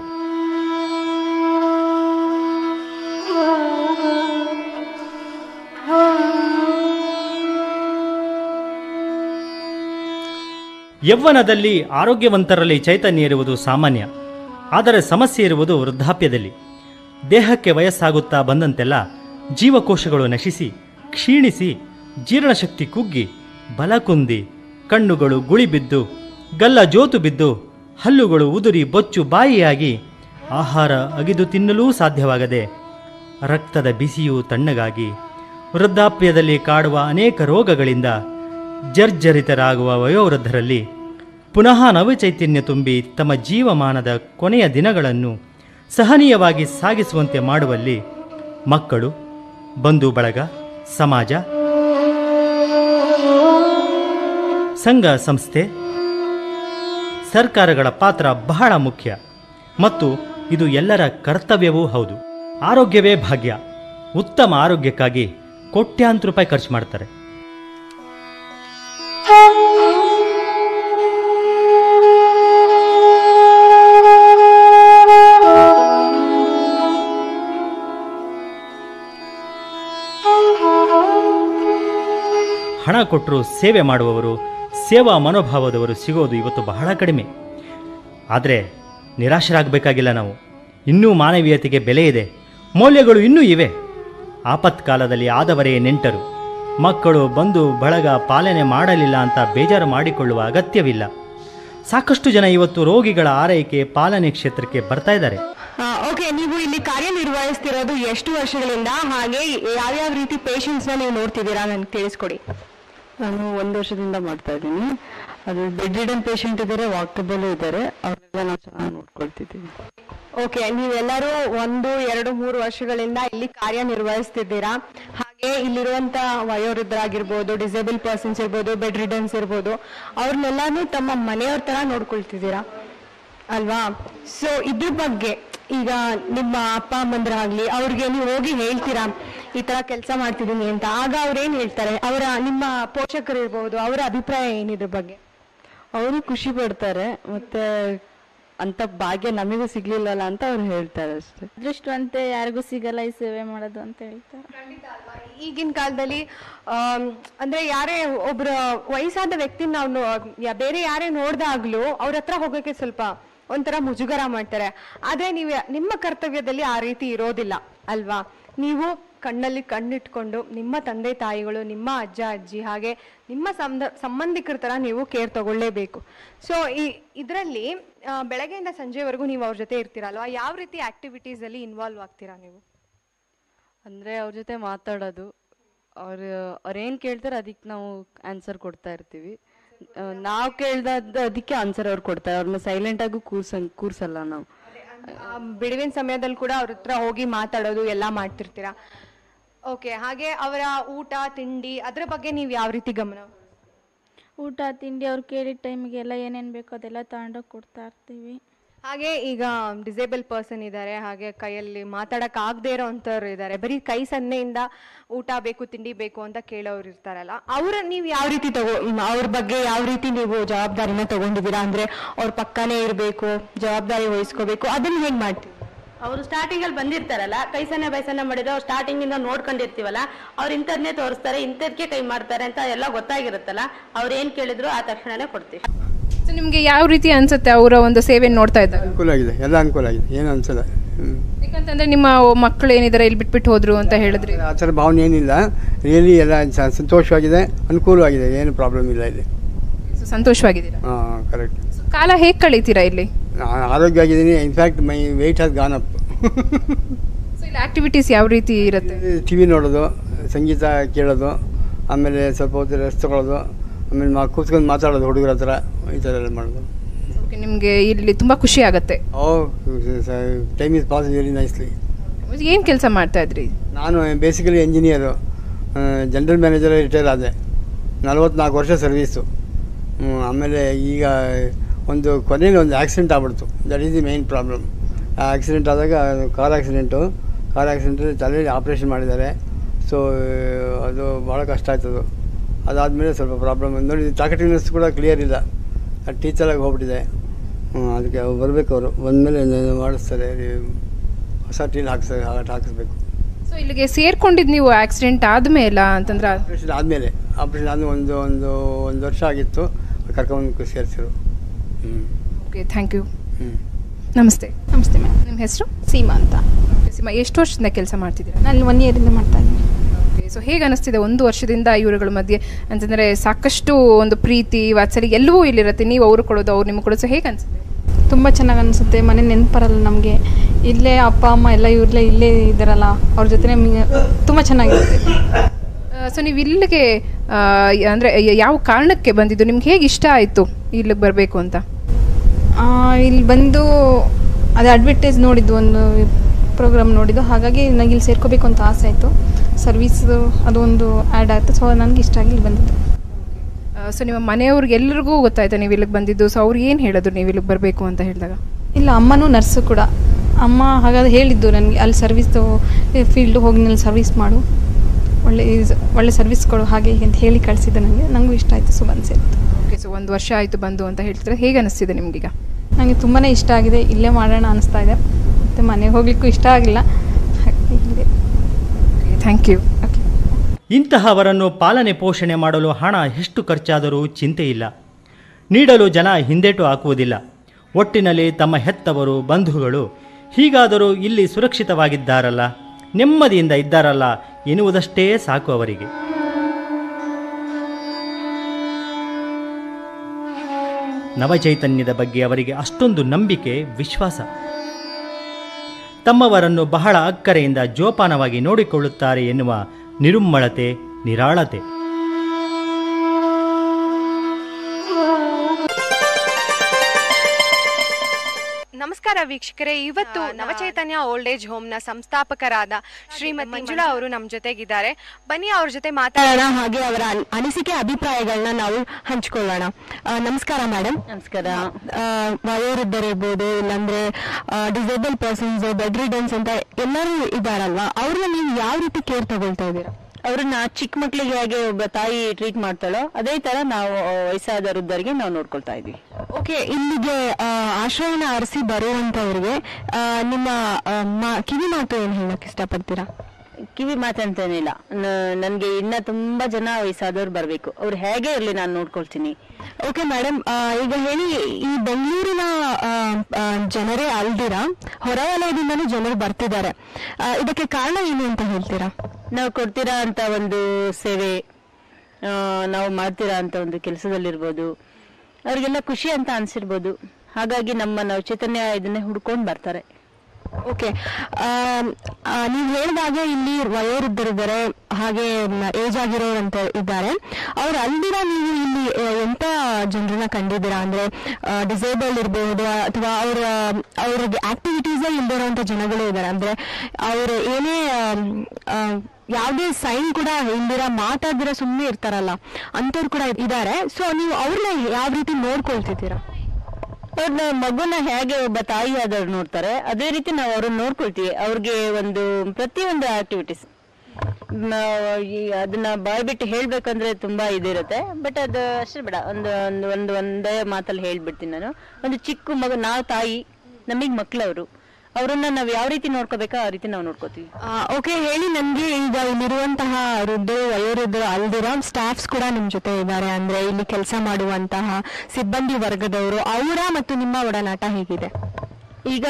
ಯೌವನದಲ್ಲಿ ಆರೋಗ್ಯವಂತರಲ್ಲಿ ಚೈತನ್ಯ ಇರುವುದು ಸಾಮಾನ್ಯ ಆದರೆ ಸಮಸ್ಯೆ ಇರುವುದು ವೃದ್ಧಾಪ್ಯದಲ್ಲಿ ದೇಹಕ್ಕೆ ವಯಸ್ಸಾಗುತ್ತಾ ಬಂದಂತೆಲ್ಲ ಜೀವಕೋಶಗಳು ನಶಿಸಿ ಕ್ಷೀಣಿಸಿ ಜೀರ್ಣಶಕ್ತಿ ಕುಗ್ಗಿ ಬಲ ಕುಂದಿ ಕಣ್ಣುಗಳು ಗುಳಿಬಿದ್ದು ಗಲ್ಲ ಜೋತು ಬಿದ್ದು ಹಲ್ಲುಗಳು ಉದುರಿ ಬೊಚ್ಚು ಬಾಯಿಯಾಗಿ ಆಹಾರ ಅಗಿದು ತಿನ್ನಲೂ ಸಾಧ್ಯವಾಗದೆ ರಕ್ತದ ಬಿಸಿಯು ತಣ್ಣಗಾಗಿ ವೃದ್ಧಾಪ್ಯದಲ್ಲಿ ಕಾಡುವ ಅನೇಕ ರೋಗಗಳಿಂದ ಜರ್ಜರಿತರಾಗುವ ವಯೋವೃದ್ಧರಲ್ಲಿ ಪುನಃ ನವಚೈತನ್ಯ ತುಂಬಿ ತಮ್ಮ ಜೀವಮಾನದ ಕೊನೆಯ ದಿನಗಳನ್ನು ಸಹನೀಯವಾಗಿ ಸಾಗಿಸುವಂತೆ ಮಾಡುವಲ್ಲಿ ಮಕ್ಕಳು ಬಂಧು ಬಳಗ ಸಮಾಜ ಸಂಘ ಸಂಸ್ಥೆ ಸರ್ಕಾರಗಳ ಪಾತ್ರ ಬಹಳ ಮುಖ್ಯ ಮತ್ತು ಇದು ಎಲ್ಲರ ಕರ್ತವ್ಯವೂ ಹೌದು ಆರೋಗ್ಯವೇ ಭಾಗ್ಯ ಉತ್ತಮ ಆರೋಗ್ಯಕ್ಕಾಗಿ ಕೋಟ್ಯಾಂತರ ರೂಪಾಯಿ ಖರ್ಚು ಮಾಡ್ತಾರೆ ಹಣ ಕೊಟ್ಟರು ಸೇವೆ ಮಾಡುವವರು ಸೇವಾ ಮನೋಭಾವದವರು ಸಿಗೋದು ಇವತ್ತು ಬಹಳ ಕಡಿಮೆ ಆದರೆ ನಿರಾಶರಾಗಬೇಕಾಗಿಲ್ಲ ನಾವು ಇನ್ನೂ ಮಾನವೀಯತೆಗೆ ಬೆಲೆ ಇದೆ ಮೌಲ್ಯಗಳು ಇನ್ನೂ ಇವೆ ಆಪತ್ಕಾಲದಲ್ಲಿ ಆದವರೇ ನೆಂಟರು ಮಕ್ಕಳು ಬಂದು ಬಳಗ ಪಾಲನೆ ಮಾಡಲಿಲ್ಲ ಅಂತ ಬೇಜಾರು ಮಾಡಿಕೊಳ್ಳುವ ಅಗತ್ಯವಿಲ್ಲ ಸಾಕಷ್ಟು ಜನ ಇವತ್ತು ರೋಗಿಗಳ ಆರೈಕೆ ಪಾಲನೆ ಕ್ಷೇತ್ರಕ್ಕೆ ಬರ್ತಾ ಇದ್ದಾರೆ ಓಕೆ ನೀವು ಇಲ್ಲಿ ಕಾರ್ಯನಿರ್ವಹಿಸ್ತಿರೋದು ಎಷ್ಟು ವರ್ಷಗಳಿಂದ ಹಾಗೆ ಯಾವ್ಯಾವ ರೀತಿ ಪೇಷಂಟ್ಸ್ ನ ನೀವು ನೋಡ್ತಿದ್ದೀರಾ ನನ್ಗೆ ತಿಳಿಸ್ಕೊಡಿ ನಾನು ಒಂದು ವರ್ಷದಿಂದ ಮಾಡ್ತಾ ಇದ್ದೀನಿ ಅದು ಬೆಡ್ ರಿಡನ್ ಪೇಷಂಟ್ ಇದ್ದಾರೆ ವಾಕಬಲ್ ಇದ್ದಾರೆ ಅವ್ರನ್ನೆಲ್ಲ ನಾವು ಚೆನ್ನಾಗಿ ನೋಡ್ಕೊಳ್ತಿದ್ದೀವಿ ಓಕೆ ನೀವೆಲ್ಲರೂ ಒಂದು ಎರಡು ಮೂರು ವರ್ಷಗಳಿಂದ ಇಲ್ಲಿ ಕಾರ್ಯನಿರ್ವಹಿಸ್ತಿದ್ದೀರಾ ಹಾಗೆ ಏ ಇಲ್ಲಿರುವಂತ ವಯೋವೃದ್ಧರಾಗಿರ್ಬೋದು ಡಿಸೇಬಲ್ ಪರ್ಸನ್ಸ್ ಇರ್ಬೋದು ಬೆಡ್ ರಿಡನ್ಸ್ ಇರ್ಬೋದು ಅವ್ರನ್ನೆಲ್ಲಾನು ತಮ್ಮ ಮನೆಯವ್ರ ತರ ನೋಡ್ಕೊಳ್ತಿದ್ದೀರಾ ಅಲ್ವಾ ಸೊ ಇದ್ರ ಬಗ್ಗೆ ಈಗ ನಿಮ್ಮ ಅಪ್ಪ ಅಮ್ಮಂದ್ರಾಗ್ಲಿ ಅವ್ರಿಗೆ ನೀವು ಹೋಗಿ ಹೇಳ್ತೀರಾ ಈ ತರ ಕೆಲಸ ಮಾಡ್ತಿದ್ದೀನಿ ಅಂತ ಆಗ ಅವ್ರೇನ್ ಹೇಳ್ತಾರೆ ಅವರ ನಿಮ್ಮ ಪೋಷಕರು ಇರ್ಬೋದು ಅವರ ಅಭಿಪ್ರಾಯ ಏನಿದ್ರ ಬಗ್ಗೆ ಅವರು ಖುಷಿ ಪಡ್ತಾರೆ ಮತ್ತೆ ಅಂತ ಭಾಗ್ಯ ನಮಗೂ ಸಿಗ್ಲಿಲ್ಲಲ್ಲ ಅಂತ ಅವ್ರು ಹೇಳ್ತಾರೆ ಅಷ್ಟೇ ಅದೃಷ್ಟವಂತೆ ಯಾರಿಗೂ ಸಿಗಲ್ಲ ಈ ಸೇವೆ ಮಾಡೋದು ಅಂತ ಹೇಳ್ತಾರೆ ಈಗಿನ ಕಾಲದಲ್ಲಿ ಆಮ್, ಅಂದ್ರೆ ಯಾರೇ ಒಬ್ರ ವಯಸ್ಸಾದ ವ್ಯಕ್ತಿ ನಾವು ನೋ- ಯಾ- ಬೇರೆ ಯಾರೇ ನೋಡ್ದಾಗ್ಲೂ ಅವ್ರ ಹತ್ರ ಹೋಗೋಕೆ ಸ್ವಲ್ಪ ಒಂಥರ ಮುಜುಗರ ಮಾಡ್ತಾರೆ ಆದ್ರೆ ನೀವು ನಿಮ್ಮ ಕರ್ತವ್ಯದಲ್ಲಿ ಆ ರೀತಿ ಇರೋದಿಲ್ಲ ಅಲ್ವಾ ನೀವು ಕಣ್ಣಲ್ಲಿ ಕಣ್ಣಿಟ್ಕೊಂಡು ನಿಮ್ಮ ತಂದೆ ತಾಯಿಗಳು ನಿಮ್ಮ ಅಜ್ಜ ಅಜ್ಜಿ ಹಾಗೆ ನಿಮ್ಮ ಸಂಬ ಸಂಬಂಧಿಕರ ತರ ನೀವು ಕೇರ್ ತಗೊಳ್ಳೇಬೇಕು ಸೊ ಈ ಇದರಲ್ಲಿ ಬೆಳಗ್ಗೆಯಿಂದ ಸಂಜೆವರೆಗೂ ನೀವು ಅವ್ರ ಜೊತೆ ಇರ್ತೀರಲ್ವಾ ಯಾವ ರೀತಿ ಆಕ್ಟಿವಿಟೀಸ್ ಅಲ್ಲಿ ಇನ್ವಾಲ್ವ್ ಆಗ್ತೀರಾ ನೀವು ಅಂದ್ರೆ ಅವ್ರ ಜೊತೆ ಮಾತಾಡೋದು ಅವ್ರು ಅವ್ರೇನ್ ಕೇಳ್ತಾರೆ ಅದಕ್ಕೆ ನಾವು ಆನ್ಸರ್ ಕೊಡ್ತಾ ಇರ್ತೀವಿ ನಾವು ಕೇಳ್ದ ಅದಕ್ಕೆ ಆನ್ಸರ್ ಅವ್ರು ಕೊಡ್ತಾರೆ ಅವ್ರನ್ನ ಸೈಲೆಂಟ್ ಆಗೂ ಕೂರ್ಸಂಗ್ ಕೂರ್ಸಲ್ಲ ನಾವು ಆ, ಬಿಡುವಿನ ಸಮಯದಲ್ಲಿ ಕೂಡ ಅವ್ರ ಹತ್ರ ಹೋಗಿ ಮಾತಾಡೋದು ಎಲ್ಲ ಮಾಡ್ತಿರ್ತೀರಾ ಓಕೆ ಹಾಗೆ ಅವರ ಊಟ ತಿಂಡಿ ಅದ್ರ ಬಗ್ಗೆ ನೀವು ಯಾವ ರೀತಿ ಗಮನ ಊಟ ತಿಂಡಿ ಅವ್ರು ಕೇಳಿದ ಟೈಮಿಗೆಲ್ಲ ಏನೇನು ಬೇಕೋ ಅದೆಲ್ಲ ತಗೊಂಡೋಗಿ ಕೊಡ್ತಾ ಇರ್ತೀವಿ ಹಾಗೆ ಈಗ ಡಿಸೇಬಲ್ ಪರ್ಸನ್ ಇದ್ದಾರೆ ಹಾಗೆ ಕೈಯಲ್ಲಿ ಮಾತಾಡಕ್ ಆಗದೆ ಇರೋ ಅಂಥವ್ರು ಇದ್ದಾರೆ ಬರೀ ಕೈ ಸನ್ನೆಯಿಂದ ಊಟ ಬೇಕು ತಿಂಡಿ ಬೇಕು ಅಂತ ಕೇಳೋರು ಇರ್ತಾರಲ್ಲ ಅವ್ರ ನೀವು ಯಾವ ರೀತಿ ತಗೋ ಮ್, ಅವ್ರ ಬಗ್ಗೆ ಯಾವ ರೀತಿ ನೀವು ಜವಾಬ್ದಾರಿನ ತಗೊಂಡಿದ್ದೀರಾ ಅಂದ್ರೆ ಅವ್ರ ಪಕ್ಕನೇ ಇರಬೇಕು ಜವಾಬ್ದಾರಿ ವಹಿಸ್ಕೋಬೇಕು ಅದನ್ನ ಹೇಗ್ ಮಾಡ್ತೀವಿ ಅವರು ಸ್ಟಾರ್ಟಿಂಗ್ ಅಲ್ಲಿ ಬಂದಿರ್ತಾರಲ್ಲ ಕೈ ಸನ್ನೆ ಬೈಸನ್ನೆ ಮಾಡಿದ್ರೆ ಅವ್ರು ಸ್ಟಾರ್ಟಿಂಗ್ ಇಂದ ನೋಡ್ಕೊಂಡಿರ್ತೀವಲ್ಲ ಅವ್ರು ಇಂಥದ್ನೇ ತೋರಿಸ್ತಾರೆ ಇಂಥದ್ಕೆ ಕೈ ಮಾಡ್ತಾರೆ ಅಂತ ಎಲ್ಲ ಗೊತ್ತಾಗಿರುತ್ತಲ್ಲ ಅವ್ರು ಏನ್ ಕೇಳಿದ್ರು ಆ ತಕ್ಷಣನೇ ಕೊಡ್ತೀವಿ ಸೊ ನಿಮಗೆ ಯಾವ ರೀತಿ ಅನ್ಸುತ್ತೆ ಅವರ ಒಂದು ಸೇವೆ ನೋಡ್ತಾ ಇದ್ದಾಗ ಅನುಕೂಲ ಆಗಿದೆ ಎಲ್ಲ ಅನುಕೂಲ ಆಗಿದೆ ಏನು ಅನ್ಸಲ್ಲ ಹ್ಮ್. ಯಾಕಂತಂದ್ರೆ ನಿಮ್ಮ ಮಕ್ಕಳು ಏನಿದ್ದಾರೆ ಇಲ್ಲಿ ಬಿಟ್ಬಿಟ್ಟು ಹೋದ್ರು ಅಂತ ಹೇಳಿದ್ರಿ ಆ ಥರ ಭಾವನೆ ಏನಿಲ್ಲ ರಿಯಲಿ ಎಲ್ಲ ಸ- ಸಂತೋಷವಾಗಿದೆ ಅನುಕೂಲವಾಗಿದೆ ಏನು ಪ್ರಾಬ್ಲಮ್ ಇಲ್ಲ ಇಲ್ಲಿ ಸೊ ಸಂತೋಷವಾಗಿದ್ದೀರಾ ಹಾಂ ಕರೆಕ್ಟ್ ಕಾಲ ಹೇಗೆ ಕಳೀತೀರಾ ಇಲ್ಲಿ ನಾನು ಆರೋಗ್ಯವಾಗಿದ್ದೀನಿ in fact my weight has gone up so ಇಲ್ಲಿ ಆಕ್ಟಿವಿಟೀಸ್ ಯಾವ ರೀತಿ ಇರುತ್ತೆ ಟಿ ವಿ ನೋಡೋದು ಸಂಗೀತ ಕೇಳೋದು ಆಮೇಲೆ ಸ್ವಲ್ಪ ಹೊತ್ತು ರೆಸ್ಟ್ ತಗೊಳ್ಳೋದು ಆಮೇಲೆ ಮಾ ಕೂತ್ಕೊಂಡು ಮಾತಾಡೋದು ಹುಡುಗರ ಹತ್ರ ಈ ಥರ ಎಲ್ಲ ಮಾಡೋದು ಓಕೆ ನಿಮಗೆ ಇಲ್ಲಿ ತುಂಬ ಖುಷಿ ಆಗುತ್ತೆ oh time is pass very nicely ಏನು ಕೆಲಸ ಮಾಡ್ತಾ ಇದ್ರಿ ನಾನು basically engineer general manager retire ಆದೆ ನಲವತ್ನಾಲ್ಕು ವರ್ಷ ಸರ್ವೀಸು ಹ್ಮ್, ಆಮೇಲೆ ಈಗ ಒಂದು ಕೊನೆಯಲ್ಲಿ ಒಂದು ಆಕ್ಸಿಡೆಂಟ್ ಆಗ್ಬಿಡ್ತು that is the main problem ಆ ಆಕ್ಸಿಡೆಂಟ್ ಆದಾಗ ಕಾರ್ ಆಕ್ಸಿಡೆಂಟು ಕಾರ್ ಆಕ್ಸಿಡೆಂಟಲ್ಲಿ ತಲೆಯಲ್ಲಿ ಆಪ್ರೇಷನ್ ಮಾಡಿದ್ದಾರೆ ಸೊ ಅದು ಭಾಳ ಕಷ್ಟ ಆಯ್ತದು ಅದಾದಮೇಲೆ ಸ್ವಲ್ಪ ಪ್ರಾಬ್ಲಮ್ ನೋಡಿ ಟಾಕೆಟಿವ್ನೆಸ್ ಕೂಡ ಕ್ಲಿಯರ್ ಇಲ್ಲ ಅದು ಟೀಚರಾಗಿ ಹೋಗ್ಬಿಟ್ಟಿದೆ ಹ್ಮ್, ಅದಕ್ಕೆ ಅವ್ರು ಬರಬೇಕು ಅವರು ಬಂದಮೇಲೆ ಮಾಡಿಸ್ತಾರೆ ಹೊಸ ಟೀಲ್ ಹಾಕ್ಸ್ತಾರೆ ಹಾಕಿಸ್ಬೇಕು ಸೊ ಇಲ್ಲಿಗೆ ಸೇರ್ಕೊಂಡಿದ್ದು ನೀವು ಆಕ್ಸಿಡೆಂಟ್ ಆದ್ಮೇಲೆ ಅಂತಂದ್ರೆ ಆಪ್ರೇಷನ್ ಆದಮೇಲೆ ಆಪ್ರೇಷನ್ ಆದಮೇಲೆ ಒಂದು ಒಂದು ಒಂದು ವರ್ಷ ಆಗಿತ್ತು ಕರ್ಕೊಂಡು ಸೇರಿಸಿರು ಹ್ಞೂ ಓಕೆ ಥ್ಯಾಂಕ್ ಯು ಹ್ಞೂ ನಮಸ್ತೆ ನಮಸ್ತೆ ಮ್ಯಾಮ್ ನಿಮ್ಮ ಹೆಸರು ಸೀಮಾ ಅಂತ ಸೀಮಾ ಎಷ್ಟು ವರ್ಷದಿಂದ ಕೆಲಸ ಮಾಡ್ತಿದ್ದೀರಾ ನಾನು ಒನ್ ಇಯರಿಂದ ಮಾಡ್ತಾ ಇದ್ದೀನಿ ಓಕೆ ಸೊ ಹೇಗೆ ಅನಿಸ್ತಿದೆ ಒಂದು ವರ್ಷದಿಂದ ಇವರುಗಳ ಮಧ್ಯೆ ಅಂತಂದರೆ ಸಾಕಷ್ಟು ಒಂದು ಪ್ರೀತಿ ವಾತ್ಸಲ್ಯ ಎಲ್ಲವೂ ಇಲ್ಲಿರುತ್ತೆ ನೀವು ಅವರು ಕೊಡೋದು ಅವ್ರು ನಿಮ್ಗೆ ಕೊಡೋದು ಸೊ ಹೇಗೆ ಅನಿಸುತ್ತೆ ತುಂಬ ಚೆನ್ನಾಗಿ ಅನಿಸುತ್ತೆ ಮನೆ ನೆನಪರಲ್ಲ ನಮಗೆ ಇಲ್ಲೇ ಅಪ್ಪ ಅಮ್ಮ ಎಲ್ಲ ಇವ್ರಲ್ಲೇ ಇಲ್ಲೇ ಇದ್ದಾರಲ್ಲ ಅವ್ರ ಜೊತೆ ನಮಗೆ ತುಂಬ ಚೆನ್ನಾಗಿರುತ್ತೆ ಸೊ ನೀವು ಇಲ್ಲಿಗೆ ಆ, ಅಂದ್ರೆ ಯ- ಯಾವ ಕಾರಣಕ್ಕೆ ಬಂದಿದ್ದು ನಿಮ್ಗೆ ಹೇಗೆ ಇಷ್ಟ ಆಯಿತು ಇಲ್ಲಿಗೆ ಬರಬೇಕು ಅಂತ ಆ, ಇಲ್ಲಿ ಬಂದು ಅದೇ ಅಡ್ವರ್ಟೈಸ್ ನೋಡಿದ್ದು ಒಂದು ಪ್ರೋಗ್ರಾಮ್ ನೋಡಿದ್ದು ಹಾಗಾಗಿ ನನಗೆ ಇಲ್ಲಿ ಸೇರ್ಕೋಬೇಕು ಅಂತ ಆಸೆ ಆಯಿತು ಸರ್ವೀಸ್ ಅದೊಂದು ಆ್ಯಡ್ ಆಯಿತು ಸೊ ನನಗೆ ಇಷ್ಟ ಆಗಿ ಇಲ್ಲಿ ಬಂದಿದ್ದು ಸೊ ನಿಮ್ಮ ಮನೆಯವ್ರಿಗೆ ಎಲ್ಲರಿಗೂ ಗೊತ್ತಾಯ್ತಾ ನೀವು ಇಲ್ಲಿಗೆ ಬಂದಿದ್ದು ಸೊ ಅವ್ರು ಏನು ಹೇಳಿದ್ರು ನೀವು ಇಲ್ಲಿಗೆ ಬರಬೇಕು ಅಂತ ಹೇಳಿದಾಗ ಇಲ್ಲ ಅಮ್ಮನೂ ನರ್ಸು ಕೂಡ ಅಮ್ಮ ಹಾಗಾದ್ರೆ ಹೇಳಿದ್ದು ನನಗೆ ಅಲ್ಲಿ ಸರ್ವಿಸ್ದು ಫೀಲ್ಡ್ ಹೋಗಿ ನಲ್ಲಿ ಸರ್ವಿಸ್ ಮಾಡು ಒಳ್ಳೆ is- ಒಳ್ಳೆ ಸರ್ವಿಸ್ ಕೊಡು ಹಾಗೆ ಹೀಗೆ ಅಂತ ಹೇಳಿ ಕಳಿಸಿದ್ದು ನನಗೆ ನನಗೂ ಇಷ್ಟ ಆಯಿತು ಸೊ ಬಂದು ಸೇರಿತು ಓಕೆ ಸೊ ಒಂದು ವರ್ಷ ಆಯಿತು ಬಂದು ಅಂತ ಹೇಳ್ತಿದ್ರೆ ಹೇಗೆ ಅನಿಸ್ತಿದೆ ನಿಮ್ಗೀಗ ನನಗೆ ತುಂಬಾ ಇಷ್ಟ ಆಗಿದೆ ಇಲ್ಲೇ ಮಾಡೋಣ ಅನಿಸ್ತಾ ಇದೆ ಮತ್ತು ಮನೆಗೆ ಹೋಗ್ಲಿಕ್ಕೂ ಇಷ್ಟ ಆಗಿಲ್ಲ ಹಾಗಾಗಿ ಇಲ್ಲೇ ಥ್ಯಾಂಕ್ ಯು ಇಂತಹವರನ್ನು ಪಾಲನೆ ಪೋಷಣೆ ಮಾಡಲು ಹಣ ಎಷ್ಟು ಖರ್ಚಾದರೂ ಚಿಂತೆ ಇಲ್ಲ ನೀಡಲು ಜನ ಹಿಂದೇಟು ಹಾಕುವುದಿಲ್ಲ ಒಟ್ಟಿನಲ್ಲಿ ತಮ್ಮ ಹೆತ್ತವರು ಬಂಧುಗಳು ಹೀಗಾದರೂ ಇಲ್ಲಿ ಸುರಕ್ಷಿತವಾಗಿದ್ದಾರಲ್ಲ ನೆಮ್ಮದಿಯಿಂದ ಇದ್ದಾರಲ್ಲ ಎನ್ನುವುದಷ್ಟೇ ಸಾಕು ಅವರಿಗೆ ನವಚೈತನ್ಯದ ಬಗ್ಗೆ ಅವರಿಗೆ ಅಷ್ಟೊಂದು ನಂಬಿಕೆ ವಿಶ್ವಾಸ ತಮ್ಮವರನ್ನು ಬಹಳ ಅಕ್ಕರೆಯಿಂದ ಜೋಪಾನವಾಗಿ ನೋಡಿಕೊಳ್ಳುತ್ತಾರೆ ಎನ್ನುವ ನಿರುಮ್ಮಳತೆ ನಿರಾಳತೆ ನಮಸ್ಕಾರ ನಮಸ್ಕಾರ ವೀಕ್ಷಕರೇ ಇವತ್ತು ನವಚೈತನ್ಯ ಓಲ್ಡ್ ಏಜ್ ಹೋಮ್ ನ ಸಂಸ್ಥಾಪಕರಾದ ಶ್ರೀಮತಿ ಮಂಜುಳಾ ಅವರು ನಮ್ಮ ಜೊತೆಗಿದ್ದಾರೆ ಬನ್ನಿ ಅವ್ರ ಜೊತೆ ಮಾತಾಡೋಣ ಹಾಗೆ ಅವರ ಅನ್- ಅನಿಸಿಕೆ ಅಭಿಪ್ರಾಯಗಳನ್ನ ನಾವು ಹಂಚ್ಕೊಳ್ಳೋಣ ಆ, ನಮಸ್ಕಾರ ಮೇಡಮ್ ನಮಸ್ಕಾರ ವಯೋವೃದ್ಧರಿರ್ಬೋದು ಇಲ್ಲಾಂದ್ರೆ ಡಿಸೇಬಲ್ ಪರ್ಸನ್ಸ್ ಬೆಡ್ ರಿಡನ್ಸ್ ಅಂತ ಎಲ್ಲರೂ ಇದ್ದಾರಲ್ವಾ ಅವ್ರನ್ನ ನೀವು ಯಾವ ರೀತಿ ಕೇರ್ ತಗೊಳ್ತಾ ಇದ್ದೀರಾ ಅವ್ರನ್ನ ಚಿಕ್ಕ ಮಕ್ಳಿಗೆ ಹೇಗೆ ಒಬ್ಬ ತಾಯಿ ಟ್ರೀಟ್ ಮಾಡ್ತಾಳೋ ಅದೇ ತರ ನಾವು ಆ, ವಯಸ್ಸಾದ ವೃದ್ಧರಿಗೆ ನಾವು ನೋಡ್ಕೊಳ್ತಾ ಇದ್ವಿ ಓಕೆ ಇಲ್ಲಿಗೆ ಆ, ಆಶ್ರಯನ ಅರಸಿ ಬರುವಂತವ್ರಿಗೆ ಆ, ನಿಮ್ಮ ಆ, ಮಾ- ಕಿವಿ ಮಾತು ಏನ್ ಹೇಳಕ್ ಇಷ್ಟಪಡ್ತೀರಾ ಕಿವಿ ಮಾತಂತೇನಿಲ್ಲ ನ- ನನ್ಗೆ ಇನ್ನ ತುಂಬಾ ಜನ ವಯಸ್ಸಾದವ್ರು ಬರ್ಬೇಕು ಅವ್ರು ಹೇಗೆ ಇರ್ಲಿ ನಾನು ನೋಡ್ಕೊಳ್ತೀನಿ ಓಕೆ ಮೇಡಮ್ ಈಗ ಹೇಳಿ ಈ ಬೆಂಗಳೂರಿನ ಆ, ಆ, ಜನರೇ ಅಲ್ದಿರ ಹೊರವಲಯದಿಂದನೂ ಜನರು ಬರ್ತಿದ್ದಾರೆ ಆ, ಇದಕ್ಕೆ ಕಾರಣ ಏನು ಅಂತ ಹೇಳ್ತೀರಾ ನಾವು ಕೊಡ್ತೀರಾ ಅಂತ ಒಂದು ಸೇವೆ ಆ, ನಾವು ಮಾಡ್ತೀರಾ ಅಂತ ಒಂದು ಕೆಲಸದಲ್ಲಿರ್ಬೋದು ಅವ್ರಿಗೆಲ್ಲ ಖುಷಿ ಅಂತ ಅನ್ಸಿರ್ಬೋದು ಹಾಗಾಗಿ ನಮ್ಮ ನಾವು ಚೈತನ್ಯ ಇದನ್ನೇ ಹುಡ್ಕೊಂಡು ಬರ್ತಾರೆ ಓಕೆ ನೀವು ಹೇಳಿದಾಗ ಇಲ್ಲಿ ವಯೋವೃದ್ಧರಿದ್ದಾರೆ ಹಾಗೆ ಏಜ್ ಆಗಿರೋರು ಅಂತ ಇದ್ದಾರೆ ಅವ್ರು ಅಲ್ದಿರ ನೀವು ಇಲ್ಲಿ ಆ, ಎಂತ ಜನರನ್ನ ಕಂಡಿದ್ದೀರಾ ಅಂದ್ರೆ ಡಿಸೇಬಲ್ ಇರಬಹುದು ಅಥವಾ ಅವ್ರ ಅವ್ರಿಗೆ ಆಕ್ಟಿವಿಟೀಸೇ ಇಲ್ದಿರೋಂಥ ಜನಗಳು ಇದ್ದಾರೆ ಅಂದ್ರೆ ಅವ್ರು ಏನೇ ಆಮ್, ಆ, ಯಾವುದೇ ಸೈನ್ ಕೂಡ ಇಲ್ದಿರ ಮಾತಾಡಿದ್ರೆ ಸುಮ್ಮನೆ ಇರ್ತಾರಲ್ಲ ಅಂಥವ್ರು ಕೂಡ ಇದ್ದಾರೆ ಸೊ ನೀವು ಅವ್ರನ್ನ ಯಾವ ರೀತಿ ನೋಡ್ಕೊಳ್ತಿದ್ದೀರಾ ಅವ್ರನ್ನ ಮಗುನ ಹೇಗೆ ಒಬ್ಬ ತಾಯಿ ಆದವ್ರು ನೋಡ್ತಾರೆ ಅದೇ ರೀತಿ ನಾವು ಅವ್ರನ್ನ ನೋಡ್ಕೊಳ್ತೀವಿ ಅವ್ರಿಗೆ ಒಂದು ಪ್ರತಿಯೊಂದು ಆಕ್ಟಿವಿಟೀಸ್ ಅದನ್ನ ಬಾಯ್ ಬಿಟ್ಟು ಹೇಳ್ಬೇಕಂದ್ರೆ ತುಂಬಾ ಇದಿರುತ್ತೆ ಬಟ್ ಅದು ಅಷ್ಟೇ ಬೇಡ ಒಂದು ಒಂದು ಒಂದು ಒಂದೇ ಮಾತಲ್ಲಿ ಹೇಳ್ಬಿಡ್ತೀನಿ ನಾನು ಒಂದು ಚಿಕ್ಕ ಮಗು ನಾವು ತಾಯಿ ನಮಗ್ ಮಕ್ಳವ್ರು ಅವ್ರನ್ನ ನಾವ್ ಯಾವ ರೀತಿ ನೋಡ್ಕೋಬೇಕೋ ಆ ರೀತಿ ನಾವು ನೋಡ್ಕೋತೀವಿ ಓಕೆ ಹೇಳಿ ನನ್ಗೆ ಈಗ ಇಲ್ಲಿರುವಂತಹ ವೃದ್ಧರು ವಯೋವೃದ್ಧರು ಅಲ್ದಿರ ಸ್ಟಾಫ್ಸ್ ಕೂಡ ನಿಮ್ ಜೊತೆ ಇದ್ದಾರೆ ಅಂದ್ರೆ ಇಲ್ಲಿ ಕೆಲಸ ಮಾಡುವಂತಹ ಸಿಬ್ಬಂದಿ ವರ್ಗದವರು ಅವರ ಮತ್ತು ನಿಮ್ಮ ಒಡನಾಟ ಹೇಗಿದೆ ಈಗ